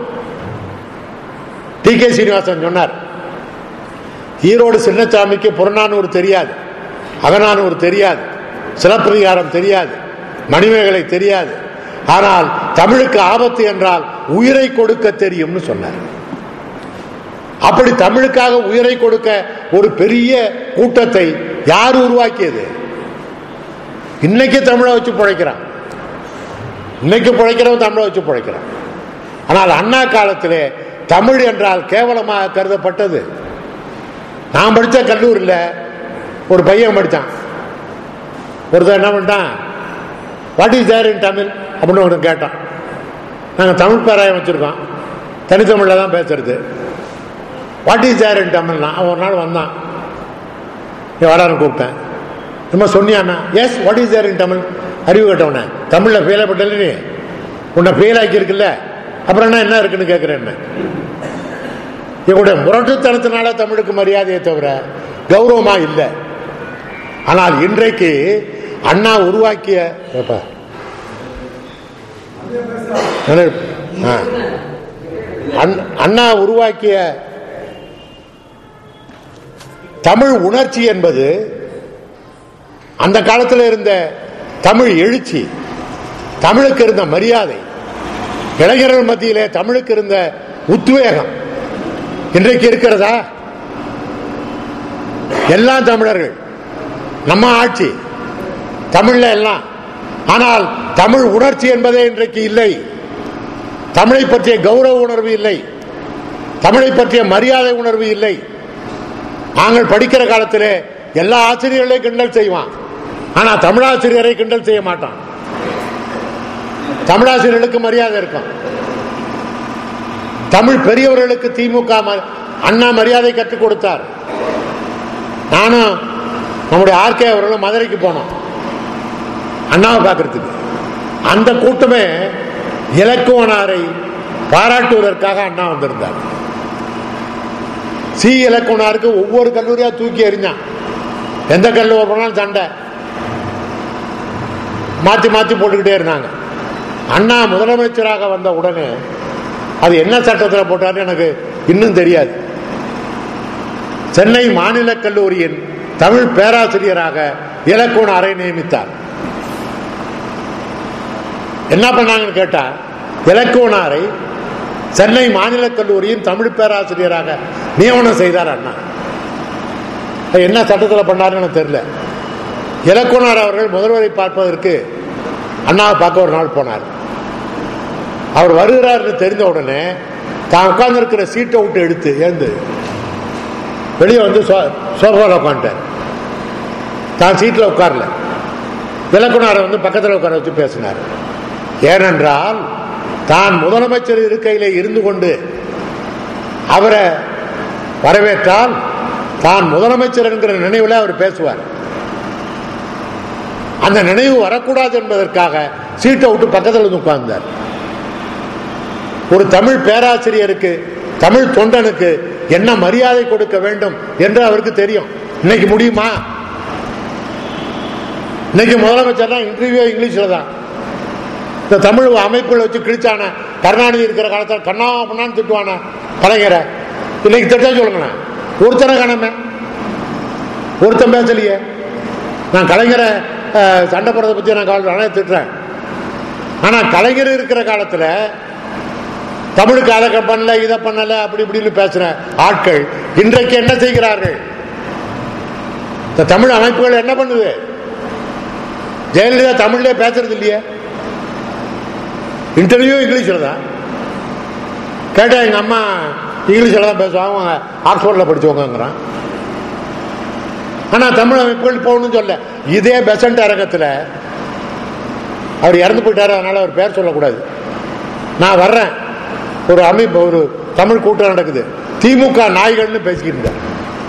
டி கே சீனிவாசன் சொன்னார் ஈரோடு சின்னசாமிக்கு புறநானூறு தெரியாது அகநானூறு தெரியாது சிலப்பதிகாரம் தெரியாது மணிமேகலை தெரியாது ஆனால் தமிழுக்கு ஆபத்து என்றால் உயிரை கொடுக்க தெரியும்னு சொன்னார் அப்படி தமிழுக்காக உயிரை கொடுக்க ஒரு பெரிய கூட்டத்தை யார் உருவாக்கியது இன்னைக்கு தமிழை வச்சு பிழைக்கிறான் இன்னைக்கு பிழைக்கிறவன் தமிழை வச்சு பிழைக்கிறான் ஆனால் அண்ணா காலத்திலே தமிழ் என்றால் கேவலமாக கருதப்பட்டது நான் படித்த கல்லூரியில் ஒரு பையன் படித்தான் ஒருத்தர் என்ன பண்ணிட்டான் what is there in Tamil அப்படின்னு ஒன்று கேட்டான் நாங்கள் தமிழ் பேராயம் வச்சுருக்கோம் தனித்தமிழில் தான் பேசுறது வாட் இஸ் தேர் இன் தமிழ்னா அவன் ஒரு நாள் வந்தான் நீ வரான்னு கூப்பிட்டேன் நம்ம சொன்னியாண்ணா yes what is there in Tamil அறிவு கேட்டவனே தமிழில் ஃபெயிலாக பட்டல நீ உன்னை ஃபெயில் ஆக்கி இருக்குல்ல அப்புறம் என்ன என்ன இருக்குன்னு கேட்குறேன் என்ன இவங்களுடைய முரட்டுத்தனத்தினால தமிழுக்கு மரியாதையை தவிர கௌரவமா இல்லை ஆனால் இன்றைக்கு அண்ணா உருவாக்கிய ஏப்பா. ஆ. அண்- அண்ணா உருவாக்கிய தமிழ் உணர்ச்சி என்பது அந்த காலத்தில் இருந்த தமிழ் எழுச்சி தமிழுக்கு இருந்த மரியாதை இளைஞர்கள் மத்தியிலே தமிழுக்கு இருந்த உத்வேகம் இன்றைக்கு இருக்கிறதா எல்லாம் தமிழர்கள் நம்ம ஆட்சி தமிழ்ல எல்லாம் ஆனால் தமிழ் உணர்ச்சி என்பதே இன்றைக்கு இல்லை தமிழை பற்றிய கௌரவ உணர்வு இல்லை தமிழை பற்றிய மரியாதை உணர்வு இல்லை நாங்கள் படிக்கிற காலத்திலே எல்லா ஆசிரியர்களையும் கிண்டல் செய்வான் ஆனா தமிழாசிரியரை கிண்டல் செய்ய மாட்டான் தமிழாசிரியர்களுக்கு மரியாதை இருக்கும் தமிழ் பெரியவர்களுக்கு திமுக ம- அண்ணா மரியாதை கற்றுக் கொடுத்தார் நானும் நம்முடைய ஆர்கே அவர்களும் மதுரைக்கு போனோம் அண்ணாவை பார்க்கறதுக்கு அந்த கூட்டமே இலக்குவனாரை பாராட்டுவதற்காக அண்ணா வந்திருந்தார் சி இலக்குவனாருக்கு ஒவ்வொரு கல்லூரியா தூக்கி எறிஞ்சான் எந்த கல்லூரி போனாலும் சண்டை மாத்தி மாத்தி போட்டுக்கிட்டே இருந்தாங்க அண்ணா முதலமைச்சராக வந்த உடனே அது என்ன சட்டத்தில் போட்டாருன்னு எனக்கு இன்னும் தெரியாது சென்னை மாநில கல்லூரியின் தமிழ் பேராசிரியராக இலக்குவனாரை நியமித்தார் என்ன பண்ணாங்கன்னு கேட்டா இலக்குவனாரை சென்னை மாநில கல்லூரியின் தமிழ் பேராசிரியராக நியமனம் செய்தார் அண்ணா அது என்ன சட்டத்தில் பண்ணாருன்னு எனக்கு தெரியல இலக்குவனார் அவர்கள் முதல்வரை பார்ப்பதற்கு அண்ணாவை பார்க்க ஒரு நாள் போனார் அவர் வருகிறார்னு தெரிஞ்ச உடனே தான் உட்கார்ந்து இருக்கிற சீட்டை விட்டு எடுத்து ஏந்து வெளியே வந்து சோ- சோஃபாவில் உட்காந்துட்டார் தான் சீட்டில் உட்காரல இலக்குனாரை வந்து பக்கத்தில் உட்கார வச்சு பேசினார் ஏனென்றால் தான் முதலமைச்சர் இருக்கையிலே இருந்து கொண்டு அவரை வரவேற்றால் தான் முதலமைச்சர் என்கிற நினைவில் அவர் பேசுவார் அந்த நினைவு வரக்கூடாது என்பதற்காக சீட்டை விட்டு பக்கத்தில் வந்து உட்கார்ந்தார் ஒரு தமிழ் பேராசிரியருக்கு தமிழ் தொண்டனுக்கு என்ன மரியாதை கொடுக்க வேண்டும் என்று அவருக்கு தெரியும் இன்னைக்கு முடியுமா இன்னைக்கு முதலமைச்சர்னா இன்டர்வியூ இங்கிலீஷ்ல தான் இந்த தமிழ் அமைப்புகளை வச்சு கிழிச்சான கருணாநிதி இருக்கிற காலத்தில் கண்ணா பண்ணான்னு திட்டுவான கலைஞரை இன்னைக்கு திட்ட சொல்லுங்கண்ணே ஒருத்தனை காணாம ஒருத்தன் பேசலையே நான் கலைஞரை அஹ், சண்டை போடுறதை பத்தி நான் கால நானே திட்டுறேன் ஆனா கலைஞர் இருக்கிற காலத்துல தமிழுக்கு அதை பண்ணல இதை பண்ணல அப்படி இப்படின்னு பேசுற ஆட்கள் இன்றைக்கு என்ன செய்கிறார்கள் இந்த தமிழ் அமைப்புகள் என்ன பண்ணுது ஜெயலலிதா தமிழ்லயே பேசுறது இல்லையே இன்டர்வியூ இங்கிலீஷ்ல தான் கேட்டா எங்க அம்மா இங்கிலீஷ்ல தான் பேசுவாங்க அவங்க ஆக்ஸ்போர்ட்ல படிச்சவங்கிறான் ஆனா தமிழ் அமைப்புகள் போகணும்னு சொல்ல இதே பெசன்ட் அரங்கத்துல அவர் இறந்து போயிட்டாரு அதனால அவர் பேர் சொல்லக்கூடாது நான் வர்றேன் ஒரு அமைப்பு ஒரு தமிழ் கூட்டம் நடக்குது திமுக நாய்கள்னு பேசிக்கிட்டு இருந்தார்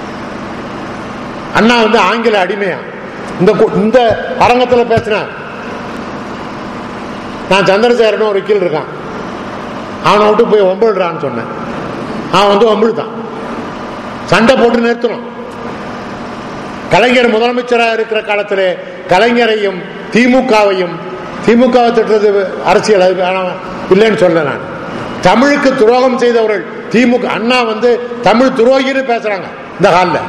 அண்ணா வந்து ஆங்கில அடிமையா இந்த கூ- இந்த அரங்கத்துல பேசினேன் நான் சந்திரசேகரன் ஒரு வக்கீல் இருக்கான் அவனை விட்டு போய் ஒம்பிடுறான்னு சொன்னேன் அவன் வந்து ஒம்பிழுத்தான் சண்டை போட்டு நிறுத்தணும் கலைஞர் முதலமைச்சராக இருக்கிற காலத்திலே கலைஞரையும் திமுகவையும் திமுகவை திட்டுறது அரசியல் அது வேணாம் இல்லைன்னு சொல்ல நான் தமிழுக்கு துரோகம் செய்தவர்கள் திமுக அண்ணா வந்து தமிழ் துரோகின்னு பேசுறாங்க இந்த ஹாலில்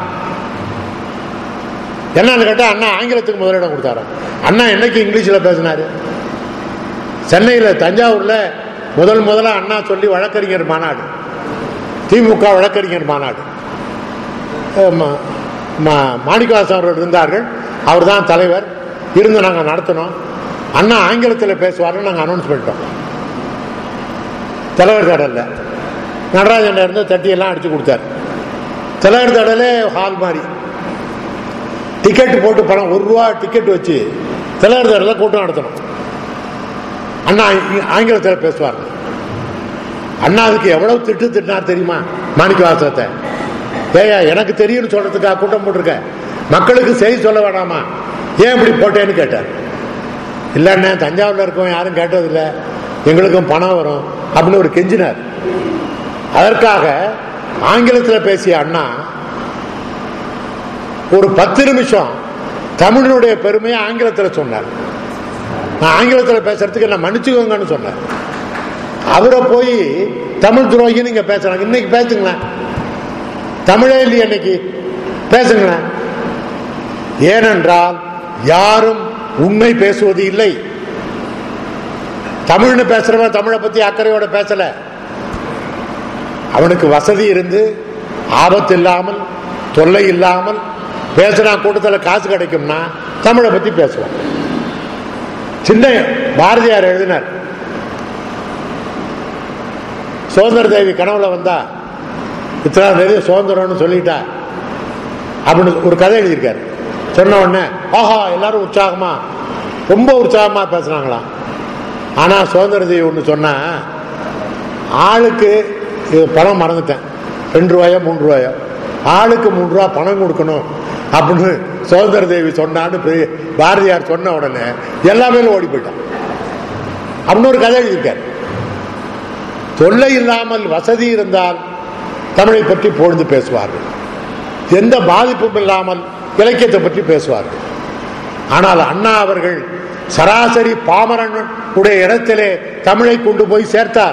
என்னன்னு கேட்டா அண்ணா ஆங்கிலத்துக்கு முதலிடம் கொடுத்தாரு அண்ணா என்னைக்கு இங்கிலீஷ்ல பேசினாரு சென்னையில் தஞ்சாவூர்ல முதல் முதல்ல அண்ணா சொல்லி வழக்கறிஞர் மாநாடு திமுக வழக்கறிஞர் மாநாடு அஹ் ம- ம- மாணிக்கவாசன் அவர்கள் இருந்தார்கள் அவர் தான் தலைவர் இருந்து நாங்கள் நடத்தினோம் அண்ணா ஆங்கிலத்தில் பேசுவார்னு நாங்கள் அனௌன்ஸ் பண்ணிட்டோம் தலைவர் தடல்ல நடராஜன் இருந்து தட்டியெல்லாம் அடிச்சு கொடுத்தார் தலைவர் தடலே ஹால் மாதிரி டிக்கெட் போட்டு பணம் ஒரு ரூபா டிக்கெட் வச்சு தலைவர் தடல கூட்டம் நடத்தணும் அண்ணா இ- ஆங்கிலத்தில் பேசுவார் அண்ணா அதுக்கு எவ்வளவு திட்டு திட்டினார் தெரியுமா மாணிக்க வாசகத்தை ஏயா எனக்கு தெரியும்னு சொல்றதுக்காக கூட்டம் போட்டிருக்க மக்களுக்கு செய்தி சொல்ல வேணாமா ஏன் இப்படி போட்டேன்னு கேட்டார் இல்லைண்ணே தஞ்சாவூர்ல இருக்கவன் யாரும் கேட்டதில்லை எங்களுக்கும் பணம் வரும் அப்படின்னு ஒரு கெஞ்சினார் அதற்காக ஆங்கிலத்தில் பேசிய அண்ணா ஒரு பத்து நிமிஷம் தமிழனுடைய பெருமையை ஆங்கிலத்தில் சொன்னார் நான் ஆங்கிலத்தில் பேசுறதுக்கு என்ன மன்னிச்சுக்கோங்கன்னு சொன்னேன் அவரை போய் தமிழ் துரோகி நீங்க பேசுறாங்க இன்னைக்கு பேசுங்களேன் தமிழே இல்லையே இன்னைக்கு பேசுங்களேன் ஏனென்றால் யாரும் உண்மை பேசுவது இல்லை தமிழ்னு பேசுறவன் தமிழை பத்தி அக்கறையோட பேசல அவனுக்கு வசதி இருந்து ஆபத்து இல்லாமல் தொல்லை இல்லாமல் பேசுனா கூட்டத்தில் காசு கிடைக்கும்னா தமிழை பத்தி பேசுவோம் சின்ன பாரதியார் எழுதினார் சுதந்திர தேவி கனவுல வந்தா இத்தனை தேதி சுதந்திரம்னு சொல்லிட்டா அப்படின்னு ஒரு கதை எழுதியிருக்காரு சொன்ன உடனே ஆஹா எல்லாரும் உற்சாகமா ரொம்ப உற்சாகமா பேசுனாங்களாம் ஆனா சுதந்திர தேவி ஒன்று சொன்னா ஆளுக்கு இது பணம் மறந்துட்டேன் ரெண்டு ரூபாயோ மூணு ரூபாயோ ஆளுக்கு மூணு ரூபா பணம் கொடுக்கணும் அப்படின்னு சுதந்திர தேவி சொன்னான்னு பெரிய பாரதியார் சொன்ன உடனே எல்லாமே ஓடி போயிட்டான் அப்படின்னு ஒரு கதை எழுதியிருக்காரு தொல்லை இல்லாமல் வசதி இருந்தால் தமிழை பற்றி பொழுது பேசுவார்கள் எந்த பாதிப்பும் இல்லாமல் இலக்கியத்தை பற்றி பேசுவார்கள் ஆனால் அண்ணா அவர்கள் சராசரி பாமரன் உடைய இடத்திலே தமிழை கொண்டு போய் சேர்த்தார்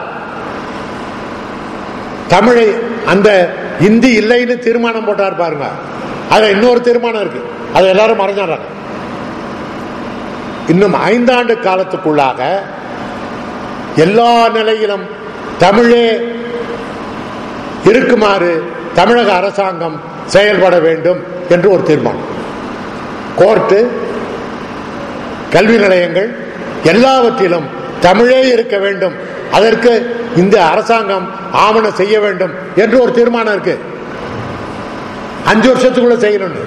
தமிழை அந்த இந்தி இல்லைன்னு தீர்மானம் போட்டார் பாருங்க அதுல இன்னொரு தீர்மானம் இருக்கு அதை எல்லாரும் மறைஞ்சாடுறாங்க இன்னும் ஐந்தாண்டு காலத்துக்குள்ளாக எல்லா நிலையிலும் தமிழே இருக்குமாறு தமிழக அரசாங்கம் செயல்பட வேண்டும் என்று ஒரு தீர்மானம் கோர்ட்டு கல்வி நிலையங்கள் எல்லாவற்றிலும் தமிழே இருக்க வேண்டும் அதற்கு இந்த அரசாங்கம் ஆவணம் செய்ய வேண்டும் என்று ஒரு தீர்மானம் இருக்கு அஞ்சு வருஷத்துக்குள்ள செய்யணும்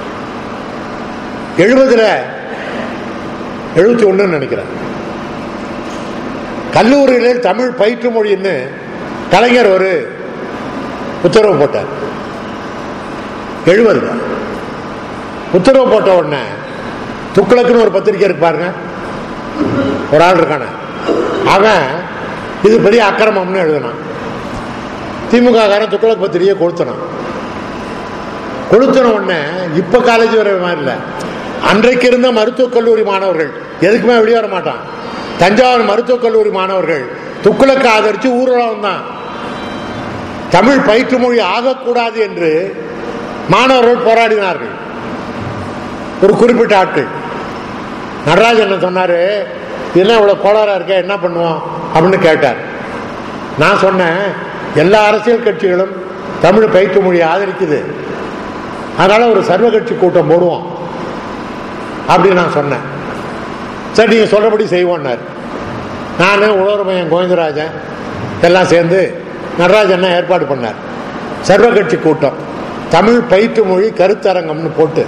எழுபதுல எழுபத்தி ஒண்ணு நினைக்கிறேன் கல்லூரிகளில் தமிழ் பயிற்று மொழின்னு கலைஞர் ஒரு உத்தரவு போட்டார் எழுபதுல உத்தரவு போட்ட உடனே துக்ளக்குன்னு ஒரு பத்திரிக்கை இருக்கு பாருங்க ஒரு ஆள் இருக்கான அவன் இது பெரிய அக்கிரமம்னு எழுதினான் திமுக காரன் துக்ளக் பத்திரிகையை கொளுத்தினான் கொளுத்தின உடனே இப்ப காலேஜ் வர மாதிரி இல்லை அன்றைக்கு இருந்த மருத்துவக் கல்லூரி மாணவர்கள் எதுக்குமே வெளியே வர மாட்டான் தஞ்சாவூர் மருத்துவக் கல்லூரி மாணவர்கள் துக்ளக்கு ஆதரிச்சு ஊர்வலம் தான் தமிழ் பயிற்று மொழி ஆகக்கூடாது என்று மாணவர்கள் போராடினார்கள் ஒரு குறிப்பிட்ட ஆட்கள் நடராஜன் என்ன சொன்னாரு இதெல்லாம் இவ்வளவு கோளாறா இருக்க என்ன பண்ணுவோம் அப்படின்னு கேட்டார் நான் சொன்னேன் எல்லா அரசியல் கட்சிகளும் தமிழ் பயிற்று மொழியை ஆதரிக்குது அதனால ஒரு சர்வ கட்சி கூட்டம் போடுவோம் அப்படின்னு நான் சொன்னேன் சரி நீங்க சொல்றபடி செய்வோன்னார் நான் உழவர் மையம் கோவிந்தராஜன் எல்லாம் சேர்ந்து நடராஜன் ஏற்பாடு பண்ணார் சர்வ கட்சி கூட்டம் தமிழ் பயிற்று மொழி கருத்தரங்கம்னு போட்டு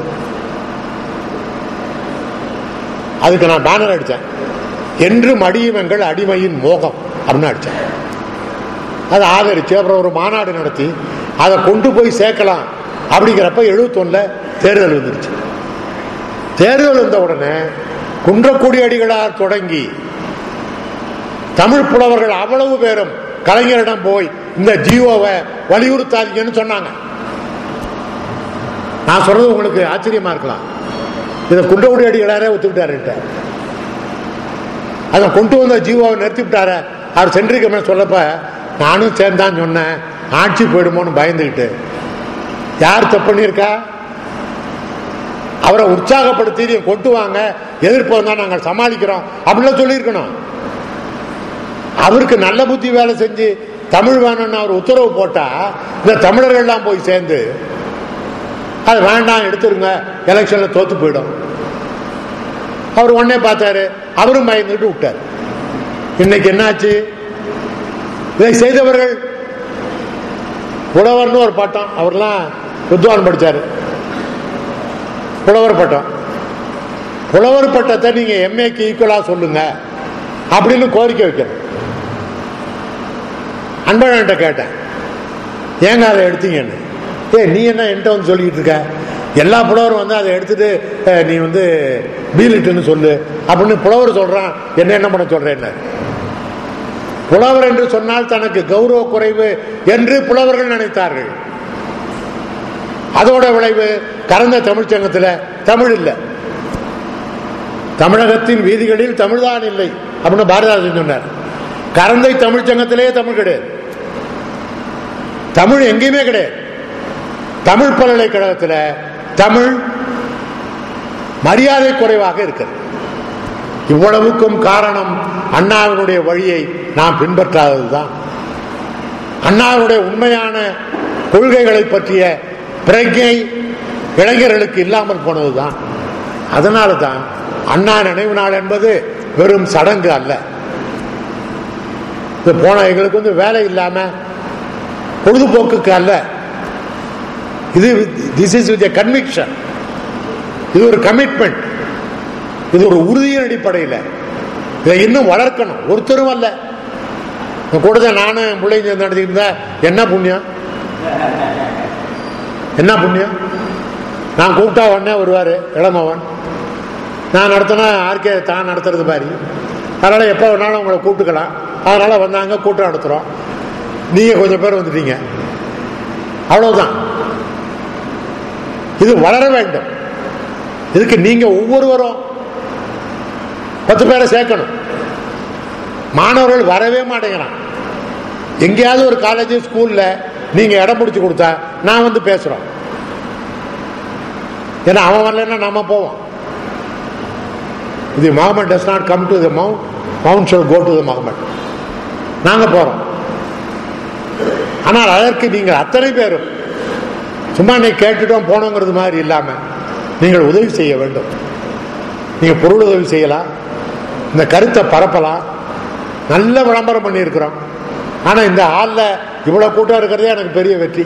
அதுக்கு நான் பேனர் அடித்தேன் என்று மடியும் எங்கள் அடிமையின் மோகம் அப்படின்னு அடித்தேன் அதை ஆதரிச்சு அப்புறம் ஒரு மாநாடு நடத்தி அதை கொண்டு போய் சேர்க்கலாம் அப்படிங்கிறப்ப எழுபத்தொன்னுல தேர்தல் வந்துருச்சு தேர்தல் வந்த உடனே குன்றக்குடி அடிகளார் தொடங்கி தமிழ் புலவர்கள் அவ்வளவு பேரும் கலைஞரிடம் போய் இந்த ஜியோவை வலியுறுத்தாதீங்கன்னு சொன்னாங்க நான் சொல்றது உங்களுக்கு ஆச்சரியமா இருக்கலாம் இதை குன்றக்குடி அடிகளாரே ஒத்துக்கிட்டாருன்ட்டு அதை கொண்டு வந்த ஜீவாவை நிறுத்தி விட்டார அவர் சென்றிருக்கமே சொல்லப்ப நானும் சேர்ந்தான் சொன்னேன் ஆட்சி போயிடுமோன்னு பயந்துக்கிட்டு யார் தப்பு பண்ணியிருக்கா அவரை உற்சாகப்படுத்தி நீங்க கொண்டு வாங்க எதிர்ப்பு வந்தா நாங்கள் சமாளிக்கிறோம் அப்படிலாம் சொல்லியிருக்கணும் அவருக்கு நல்ல புத்தி வேலை செஞ்சு தமிழ் வேணும்னு அவர் உத்தரவு போட்டா இந்த தமிழர்கள்லாம் போய் சேர்ந்து அது வேண்டாம் எடுத்துருங்க எலெக்ஷன்ல தோத்து போயிடும் அவர் உடனே பார்த்தாரு அவரும் பயந்துட்டு விட்டார் இன்னைக்கு என்னாச்சு இதை செய்தவர்கள் புலவர்னு ஒரு பட்டம் அவர்லாம் வித்வான் படிச்சாரு புலவர் பட்டம் புலவர் பட்டத்தை நீங்க எம்ஏக்கு ஈக்குவலா சொல்லுங்க அப்படின்னு கோரிக்கை வைக்கிறேன் அன்பழன்ட்ட கேட்டேன் ஏங்க அதை எடுத்தீங்கன்னு ஏ நீ என்ன என்கிட்ட வந்து சொல்லிட்டு இருக்க எல்லா புலவரும் வந்து அதை எடுத்துட்டு அஹ், நீ வந்து பீலிட்டுன்னு சொல்லு அப்படின்னு புலவர் சொல்றான் என்ன என்ன பண்ண சொல்றேன்னு புலவர் என்று சொன்னால் தனக்கு கௌரவ குறைவு என்று புலவர்கள் நினைத்தார்கள் அதோட விளைவு கறந்த தமிழ்ச் சங்கத்துல தமிழ் இல்லை தமிழகத்தின் வீதிகளில் தமிழ்தான் இல்லை அப்படின்னு பாரதிதாசன் சொன்னார் கரந்தை தமிழ்ச் சங்கத்திலேயே தமிழ் கிடையாது தமிழ் எங்கேயுமே கிடையாது தமிழ் பல்கலைக்கழகத்தில் தமிழ் மரியாதை குறைவாக இருக்கிறது இவ்வளவுக்கும் காரணம் அண்ணாவினுடைய வழியை நாம் பின்பற்றாததுதான் அண்ணாவுடைய உண்மையான கொள்கைகளை பற்றிய பிரஜை இளைஞர்களுக்கு இல்லாமல் போனதுதான் அதனால தான் அண்ணா நினைவு நாள் என்பது வெறும் சடங்கு அல்ல இது போன எங்களுக்கு வந்து வேலை இல்லாம பொழுதுபோக்குக்கு அல்ல இது திஸ் இஸ் வித் கன்விக்ஷன் இது ஒரு கமிட்மெண்ட் இது ஒரு உறுதியின் அடிப்படையில் இதை இன்னும் வளர்க்கணும் ஒருத்தரும் அல்ல கூட தான் நானும் என் பிள்ளைங்க சேர்ந்து நடத்திட்டு இருந்தா என்ன புண்ணியம் என்ன புண்ணியம் நான் கூப்பிட்டா உடனே வருவார் இளமவன் நான் நடத்தினா ஆர்கே தான் நடத்துறது மாதிரி அதனால எப்போ வேணாலும் உங்களை கூப்பிட்டுக்கலாம் அதனால வந்தாங்க கூட்டம் நடத்துகிறோம் நீங்க கொஞ்சம் பேர் வந்துட்டீங்க அவ்வளவுதான் இது வளர வேண்டும் இதுக்கு நீங்க ஒவ்வொருவரும் பத்து பேரை சேர்க்கணும் மாணவர்கள் வரவே மாட்டேங்கிறான் எங்கேயாவது ஒரு காலேஜ் ஸ்கூல்ல நீங்க இடம் பிடிச்சு கொடுத்தா நான் வந்து பேசுறோம் ஏன்னா அவன் வரலன்னா நாம போவோம் இது Mahomet does not come to the mount mount shall go to the Mahomet நாங்க போறோம் ஆனால் அதற்கு நீங்கள் அத்தனை பேரும் சும்மா நீ கேட்டுட்டோம் போனோங்கிறது மாதிரி இல்லாம நீங்கள் உதவி செய்ய வேண்டும் நீங்க பொருள் உதவி செய்யலாம் இந்த கருத்தை பரப்பலாம் நல்ல விளம்பரம் பண்ணியிருக்கிறோம் ஆனா இந்த ஹாலில் இவ்வளவு கூட்டம் இருக்கிறதே எனக்கு பெரிய வெற்றி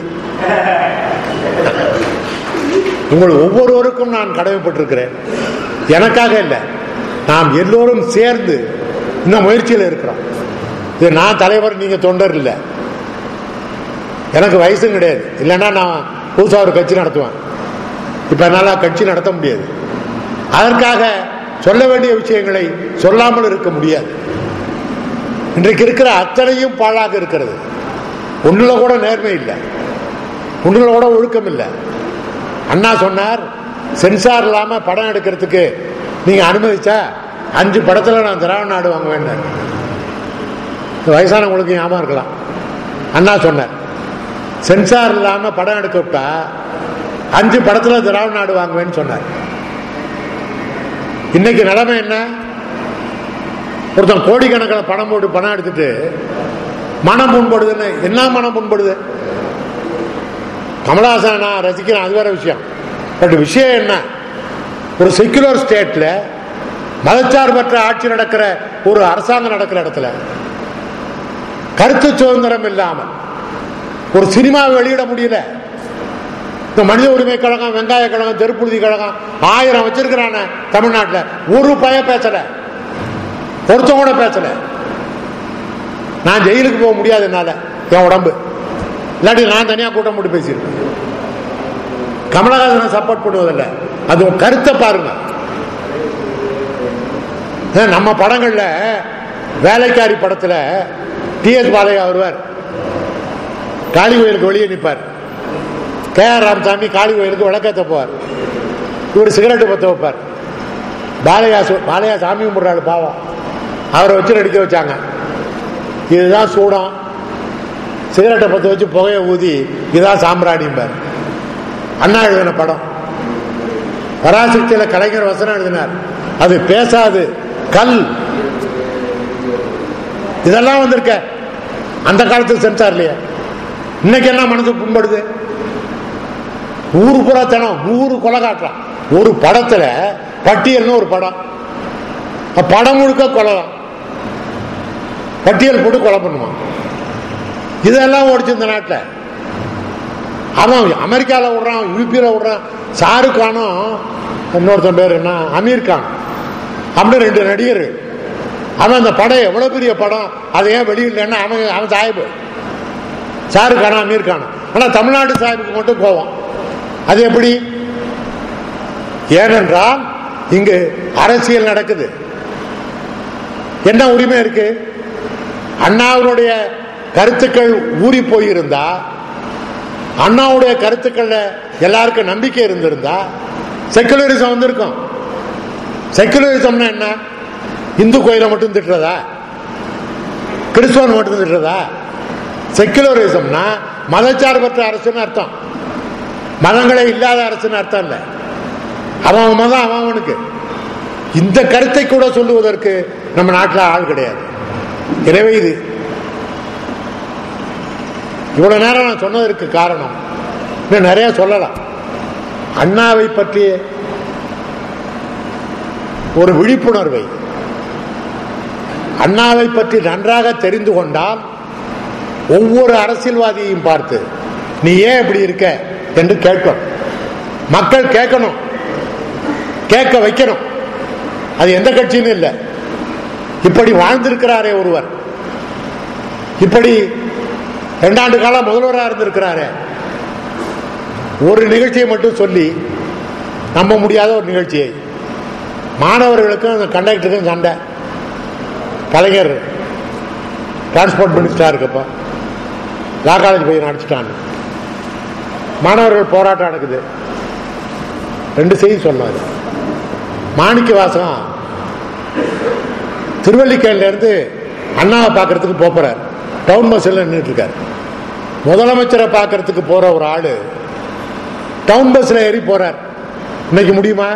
உங்கள் ஒவ்வொருவருக்கும் நான் கடமைப்பட்டிருக்கிறேன் எனக்காக இல்லை நாம் எல்லோரும் சேர்ந்து இந்த முயற்சியில் இருக்கிறோம் இது நான் தலைவர் நீங்க தொண்டர் இல்லை எனக்கு வயசும் கிடையாது இல்லைன்னா நான் புதுசாக ஒரு கட்சி நடத்துவேன் இப்ப என்னால் கட்சி நடத்த முடியாது அதற்காக சொல்ல வேண்டிய விஷயங்களை சொல்லாமல் இருக்க முடியாது இன்றைக்கு இருக்கிற அத்தனையும் பாழாக இருக்கிறது ஒண்ணுல கூட நேர்மை இல்லை ஒண்ணுல கூட ஒழுக்கம் இல்லை அண்ணா சொன்னார் சென்சார் இல்லாம படம் எடுக்கிறதுக்கு நீங்க அனுமதிச்சா அஞ்சு படத்துல நான் திராவிட நாடு வாங்க வேண்டாம் வயசானவங்களுக்கு ஞாபகம் இருக்கலாம் அண்ணா சொன்னார் சென்சார் இல்லாம படம் எடுக்க விட்டா அஞ்சு படத்துல திராவிட நாடு வாங்குவேன்னு சொன்னார் இன்னைக்கு நிலைமை என்ன ஒருத்தன் கோடிக்கணக்கில் பணம் போட்டு பணம் எடுத்துட்டு மனம் புண்படுதுன்னு என்ன மனம் புண்படுது கமலஹாசன் நான் ரசிக்கிறேன் அது வேற விஷயம் பட் விஷயம் என்ன ஒரு செக்குலர் ஸ்டேட்ல மதச்சார்பற்ற ஆட்சி நடக்கிற ஒரு அரசாங்கம் நடக்கிற இடத்துல கருத்து சுதந்திரம் இல்லாமல் ஒரு சினிமாவை வெளியிட முடியல இந்த மனித உரிமை கழகம் வெங்காய கழகம் தெருப்புழுதி கழகம் ஆயிரம் வச்சிருக்கிறான தமிழ்நாட்டில் ஒரு பய பேசல ஒருத்தன் கூட பேசல நான் ஜெயிலுக்கு போக முடியாது என்னால என் உடம்பு இல்லாட்டி நான் தனியா கூட்டம் போட்டு பேசியிருக்கேன் கமலஹாசனை சப்போர்ட் பண்ணுவதில்லை அது ஒரு கருத்தை பாருங்க ஏன் நம்ம படங்கள்ல வேலைக்காரி படத்துல டி எஸ் பாலையா வருவார் காளி கோயிலுக்கு வெளியே நிற்பார் கே ஆர் ராமசாமி காளி கோயிலுக்கு விளக்கேற்ற போவார் இவர் சிகரெட்டு பற்ற வைப்பார் பாலையா சு- பாலையா சாமி கும்பிட்றாரு பாவம் அவரை வச்சு நடிக்க வச்சாங்க இதுதான் சூடம் சிகரெட்டை பற்ற வச்சு புகையை ஊதி இதுதான் சாம்பிராணிம்பார் அண்ணா எழுதின படம் பராசக்தியில கலைஞர் வசனம் எழுதினார் அது பேசாது கல் இதெல்லாம் வந்திருக்க அந்த காலத்துக்கு சென்சார் இல்லையா இன்னைக்கு என்ன மனசு புண்படுது ஊரு புறா தனம் நூறு கொலை காட்டுறான் ஒரு படத்துல பட்டியல்னு ஒரு படம் அப்ப படம் முழுக்க கொலை தான் பட்டியல் போட்டு கொலை பண்ணுவான் இதெல்லாம் ஓடிச்சு இந்த நாட்டில் அவன் அமெரிக்காவில் விடுறான் யூபியில் விடுறான் ஷாருக் கானும் இன்னொருத்தன் பேர் என்ன அமீர் கான் அப்படி ரெண்டு நடிகர்கள் அவன் அந்த படம் எவ்வளவு பெரிய படம் அதை ஏன் வெளியிடலன்னா அவன் அவன் சாஹிப் ஷாருக் கானா அமீர் கானா ஆனா தமிழ்நாடு சாஹிப்புக்கு மட்டும் கோவம் அது எப்படி ஏனென்றால் இங்கு அரசியல் நடக்குது என்ன உரிமை இருக்கு அண்ணாவினுடைய கருத்துக்கள் ஊறி போயிருந்தா அண்ணாவுடைய கருத்துக்கள்ல எல்லாருக்கும் நம்பிக்கை இருந்திருந்தா செக்குலரிசம் வந்திருக்கும் செக்குலரிசம்னா என்ன இந்து கோயிலை மட்டும் திட்டுறதா கிறிஸ்துவன் மட்டும் திட்டுறதா செக்குலரிசம்னா மதச்சார்பற்ற அரசுன்னு அர்த்தம் மதங்களே இல்லாத அரசுன்னு அர்த்தம் இல்லை அவன் அவன் மதம் அவன் அவனுக்கு இந்த கருத்தை கூட சொல்லுவதற்கு நம்ம நாட்டில் ஆள் கிடையாது எனவே இது இவ்வளவு நேரம் நான் சொன்னதற்கு காரணம் இன்னும் நிறைய சொல்லலாம் அண்ணாவை பற்றிய ஒரு விழிப்புணர்வை அண்ணாவை பற்றி நன்றாக தெரிந்து கொண்டால் ஒவ்வொரு அரசியல்வாதியையும் பார்த்து நீ ஏன் இப்படி இருக்க என்று கேட்கும் மக்கள் கேட்கணும் கேட்க வைக்கணும் அது எந்த கட்சியும் இல்லை இப்படி வாழ்ந்திருக்கிறாரே ஒருவர் இப்படி இரண்டாண்டு காலம் முதல்வராக இருந்திருக்கிறாரே ஒரு நிகழ்ச்சியை மட்டும் சொல்லி நம்ப முடியாத ஒரு நிகழ்ச்சியை மாணவர்களுக்கும் அந்த கண்டக்டருக்கும் சண்டை கலைஞர் டிரான்ஸ்போர்ட் மினிஸ்டரா இருக்கப்போ லா காலேஜ் போய் அடிச்சிட்டாங்க மாணவர்கள் போராட்டம் நடக்குது ரெண்டு செய்தி சொன்னார் மாணிக்க வாசகம் திருவல்லிக்கேணில இருந்து அண்ணாவை பார்க்கறதுக்கு போறார் டவுன் பஸ்ஸில் நின்றுட்டு இருக்கார் முதலமைச்சரை பார்க்கறதுக்கு போற ஒரு ஆளு டவுன் பஸ்ல ஏறி போறார் இன்னைக்கு முடியுமா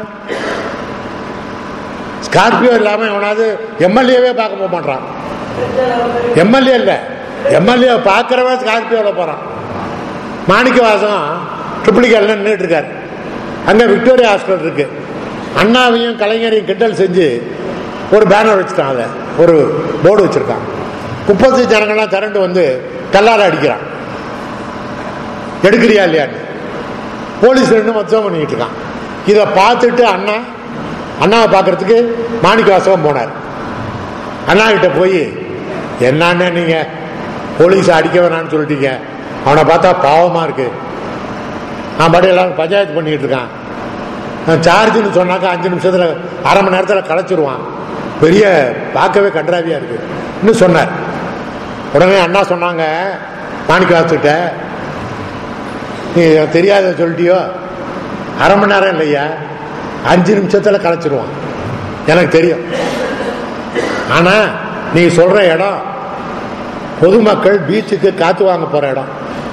ஸ்கார்பியோ இல்லாம எவனாவது எம்எல்ஏவே பார்க்க போக மாட்டான் எம்எல்ஏ இல்ல எம்எல்ஏ பார்க்கறவன் ஸ்கார்பியோல போறான் மாணிக்க வாசம் ட்ரிபிளிகேல நின்றுட்டு இருக்காரு அங்க விக்டோரியா ஹாஸ்பிட்டல் இருக்கு அண்ணாவையும் கலைஞரையும் கிண்டல் செஞ்சு ஒரு பேனர் வச்சுட்டான் அதை ஒரு போர்டு வச்சிருக்கான் குப்பத்து ஜனங்கள்லாம் திரண்டு வந்து கல்லால அடிக்கிறான் எடுக்கிறியா இல்லையான்னு போலீஸ் ரெண்டு மொத்தம் பண்ணிக்கிட்டு இருக்கான் இதை பார்த்துட்டு அண்ணா அண்ணாவை பார்க்கறதுக்கு மாணிக்க வாசகம் போனார் அண்ணா கிட்ட போய் என்னன்னு நீங்க போலீஸ் அடிக்க வேணாம்னு சொல்லிட்டீங்க அவனை பார்த்தா பாவமா இருக்கு நான் பாடி எல்லாரும் பஞ்சாயத்து பண்ணிட்டு இருக்கான் சார்ஜ்னு சொன்னாக்கா அஞ்சு நிமிஷத்துல அரை மணி நேரத்தில் களைச்சிருவான் பெரிய பார்க்கவே கன்றாவியா இருக்கு இன்னும் சொன்னார் உடனே அண்ணா சொன்னாங்க மாணிக்கவாசுகிட்ட நீ எனக்கு தெரியாத சொல்லிட்டியோ அரை மணி நேரம் இல்லையா அஞ்சு நிமிஷத்துல களைச்சிருவான் எனக்கு தெரியும் ஆனா நீ சொல்ற இடம் பொதுமக்கள் பீச்சுக்கு காத்து வாங்க போற இடம்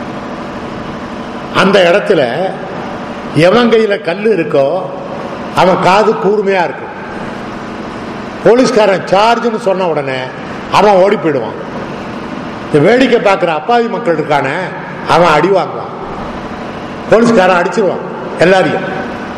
அந்த இடத்துல எவன் கையில கல் இருக்கோ அவன் காது கூர்மையா இருக்கும் போலீஸ்காரன் சார்ஜ்னு சொன்ன உடனே அவன் ஓடி போயிடுவான் இந்த வேடிக்கை பார்க்குற அப்பாவி மக்கள் இருக்கானே அவன் அடி வாங்குவான் போலீஸ்காரன் அடிச்சிருவான் எல்லாரையும்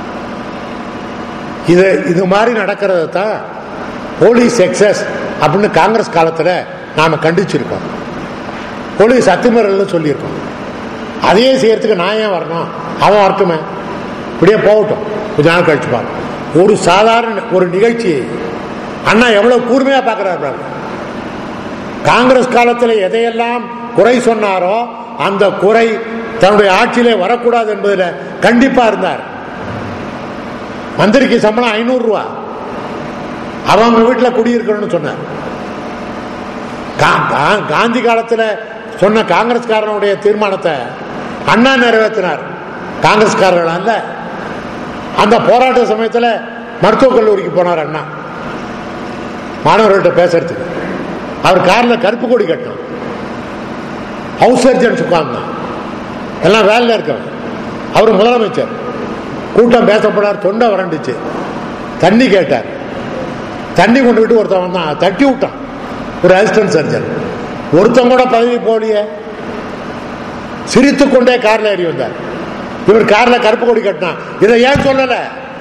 இது இது மாதிரி நடக்கிறத தான் போலீஸ் எக்ஸஸ் அப்படின்னு காங்கிரஸ் காலத்தில் நாம கண்டிச்சிருக்கோம் போலீஸ் அத்துமீறல்னு சொல்லியிருக்கோம் அதையே செய்யறதுக்கு நான் ஏன் வரணும் அவன் வரட்டுமே இப்படியே போகட்டும் கொஞ்ச நாள் கழிச்சு பாரு ஒரு சாதாரண ஒரு நிகழ்ச்சி அண்ணா எவ்வளவு கூர்மையா பார்க்கிறார் பாருங்க காங்கிரஸ் காலத்தில் எதையெல்லாம் குறை சொன்னாரோ அந்த குறை தன்னுடைய ஆட்சியிலே வரக்கூடாது என்பதில் கண்டிப்பா இருந்தார் மந்திரிக்கு சம்பளம் ஐநூறு ரூபா அவங்க வீட்டில் குடியிருக்கணும்னு சொன்னார் கா- கா- காந்தி காலத்தில் சொன்ன காங்கிரஸ்காரனுடைய தீர்மானத்தை அண்ணா நிறைவேற்றினார் காங்கிரஸ்காரர்கள் அல்ல அந்த போராட்ட சமயத்தில் மருத்துவக் கல்லூரிக்கு போனார் அண்ணா மாணவர்கள்ட்ட பேசுறதுக்கு அவர் கார்ல கருப்பு கொடி கட்டணும் ஹவுஸ் சர்ஜன்ஸ் உட்கார்ந்தான் எல்லாம் வேலையில் இருக்கவன் அவர் முதலமைச்சர் கூட்டம் பேசப்படார் தொண்டை வறண்டுச்சு தண்ணி கேட்டார் தண்ணி கொண்டு விட்டு ஒருத்தன் வந்தான் தட்டி விட்டான் ஒரு அசிஸ்டன்ட் சர்ஜன் ஒருத்தன் கூட பதவி போலியே சிரித்துக் கொண்டே கார்ல ஏறி வந்தார் இவர் கார்ல கருப்பு கொடி கட்டினான் இதை ஏன் சொல்லல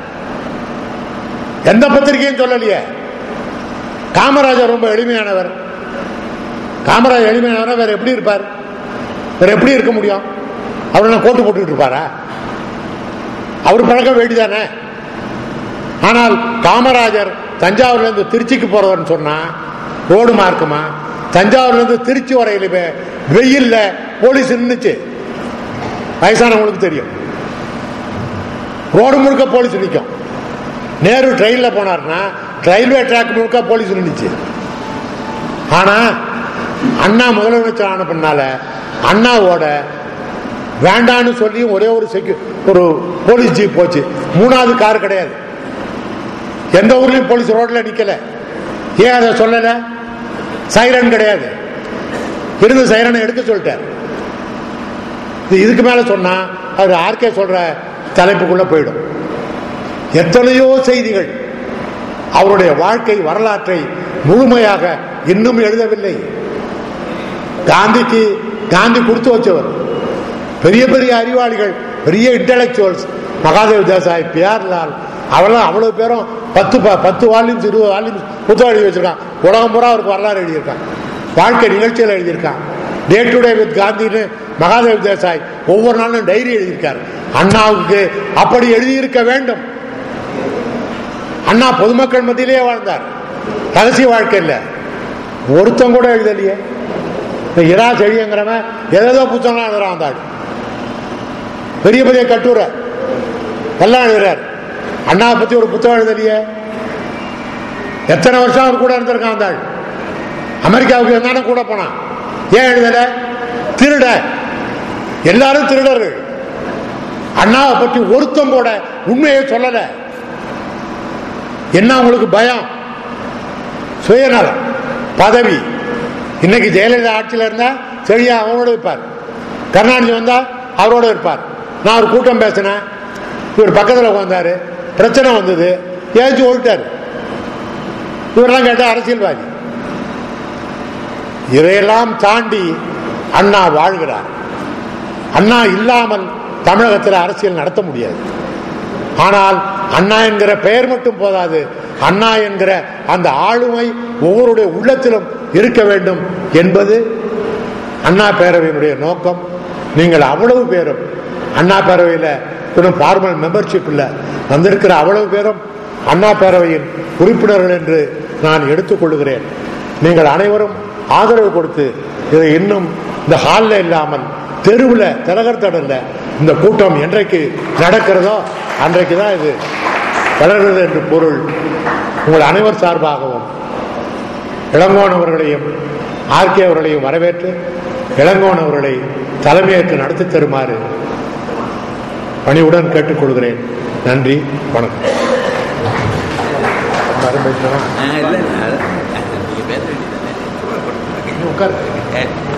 எந்த பத்திரிகையும் சொல்லலையே காமராஜர் ரொம்ப எளிமையானவர் காமராஜர் எளிமையானவர் வேற எப்படி இருப்பார் வேற எப்படி இருக்க முடியும் அவர் என்ன கோட்டு போட்டுக்கிட்டு இருப்பாரா அவர் பழக்கம் வேண்டிதானே ஆனால் காமராஜர் தஞ்சாவூர்ல இருந்து திருச்சிக்கு போறவர்னு சொன்னா ரோடு மார்க்குமா தஞ்சாவூர்ல இருந்து திருச்சி வரையிலுமே வெயில்ல போலீஸ் நின்னுச்சு வயசானவங்களுக்கு தெரியும் ரோடு முழுக்க போலீஸ் நிற்கும் நேரு ட்ரெயின்ல போனார்னா ரயில்வே ட்ராக் முழுக்க போலீஸ் நின்னுச்சு ஆனா அண்ணா முதலமைச்சர் ஆன பின்னால அண்ணாவோட வேண்டான்னு சொல்லி ஒரே ஒரு செக்யூ ஒரு போலீஸ் ஜீப் போச்சு மூணாவது கார் கிடையாது எந்த ஊர்லயும் போலீஸ் ரோட்ல நிக்கல ஏன் அதை சொல்லல சைரன் கிடையாது இருந்த சைரனை எடுக்க சொல்லிட்டார் இது இதுக்கு மேல சொன்னா அவர் ஆர்கே சொல்ற தலைப்புக்குள்ள போயிடும் எத்தனையோ செய்திகள் அவருடைய வாழ்க்கை வரலாற்றை முழுமையாக இன்னும் எழுதவில்லை காந்திக்கு காந்தி கொடுத்து வச்சவர் பெரிய பெரிய அறிவாளிகள் பெரிய இன்டலெக்சுவல்ஸ் மகாதேவ் தேசாய் பியார்லால் அவெல்லாம் அவ்வளவு பேரும் பத்து ப- பத்து வால்யூம்ஸ் இருபது வால்யூம்ஸ் புத்தகம் எழுதி வச்சிருக்கான் உலகம் பூரா அவருக்கு வரலாறு எழுதியிருக்கான் வாழ்க்கை நிகழ்ச்சிகள் எழுதியிருக்கான் டே டு டே வித் காந்தின்னு மகாதேவ் தேசாய் ஒவ்வொரு நாளும் டைரி எழுதியிருக்காரு அண்ணாவுக்கு அப்படி எழுதியிருக்க வேண்டும் அண்ணா பொதுமக்கள் மத்தியிலேயே வாழ்ந்தார் ரகசிய வாழ்க்கை இல்லை ஒருத்தன் கூட எழுதலையே இந்த இரா செழியங்கிறவன் ஏதேதோ புத்தகம் எழுதுறான் அந்த ஆள் பெரிய பெரிய கட்டுரை எல்லாம் எழுதுறாரு அண்ணாவை பத்தி ஒரு புத்தகம் எழுதலையே எத்தனை வருஷம் அவர் கூட இருந்திருக்கான் அந்த ஆள் அமெரிக்காவுக்கு இருந்தானே கூட போனான் ஏன் எழுதல திருட எல்லாரும் திருடர்கள் அண்ணாவை பற்றி ஒருத்தம் கூட உண்மையை சொல்லல என்ன உங்களுக்கு பயம் சுயநலம் பதவி இன்னைக்கு ஜெயலலிதா ஆட்சியில் இருந்தா சரியா அவனோட இருப்பார் கருணாநிதி வந்தா அவரோட இருப்பார் நான் ஒரு கூட்டம் பேசினேன் இவர் பக்கத்தில் உட்காந்தாரு பிரச்சனை வந்தது ஏச்சு ஓடிட்டார் இவரெல்லாம் கேட்டா அரசியல்வாதி இதையெல்லாம் தாண்டி அண்ணா வாழ்கிறார் அண்ணா இல்லாமல் தமிழகத்தில் அரசியல் நடத்த முடியாது ஆனால் அண்ணா என்கிற பெயர் மட்டும் போதாது அண்ணா என்கிற அந்த ஆளுமை ஒவ்வொருடைய உள்ளத்திலும் இருக்க வேண்டும் என்பது அண்ணா பேரவையினுடைய நோக்கம் நீங்கள் அவ்வளவு பேரும் அண்ணா பேரவையில் இன்னும் ஃபார்மல் மெம்பர்ஷிப் இல்லை வந்திருக்கிற அவ்வளவு பேரும் அண்ணா பேரவையின் உறுப்பினர்கள் என்று நான் எடுத்துக்கொள்கிறேன் நீங்கள் அனைவரும் ஆதரவு கொடுத்து இதை இன்னும் இந்த ஹாலில் இல்லாமல் தெருவில் திலகர் தடல்ல இந்த கூட்டம் என்றைக்கு நடக்கிறதோ அன்றைக்கு தான் இது வளர்கிறது என்று பொருள் உங்கள் அனைவர் சார்பாகவும் இளங்கோன் அவர்களையும் ஆர்கே அவர்களையும் வரவேற்று இளங்கோன் அவர்களை தலைமையேற்று நடத்தி தருமாறு பணிவுடன் கேட்டுக்கொள்கிறேன் நன்றி வணக்கம் மறுபடியும் ஆ, இல்ல, இல்ல, அது- நீங்க பேச வேண்டியதில்லை. உட்கார் ஏ,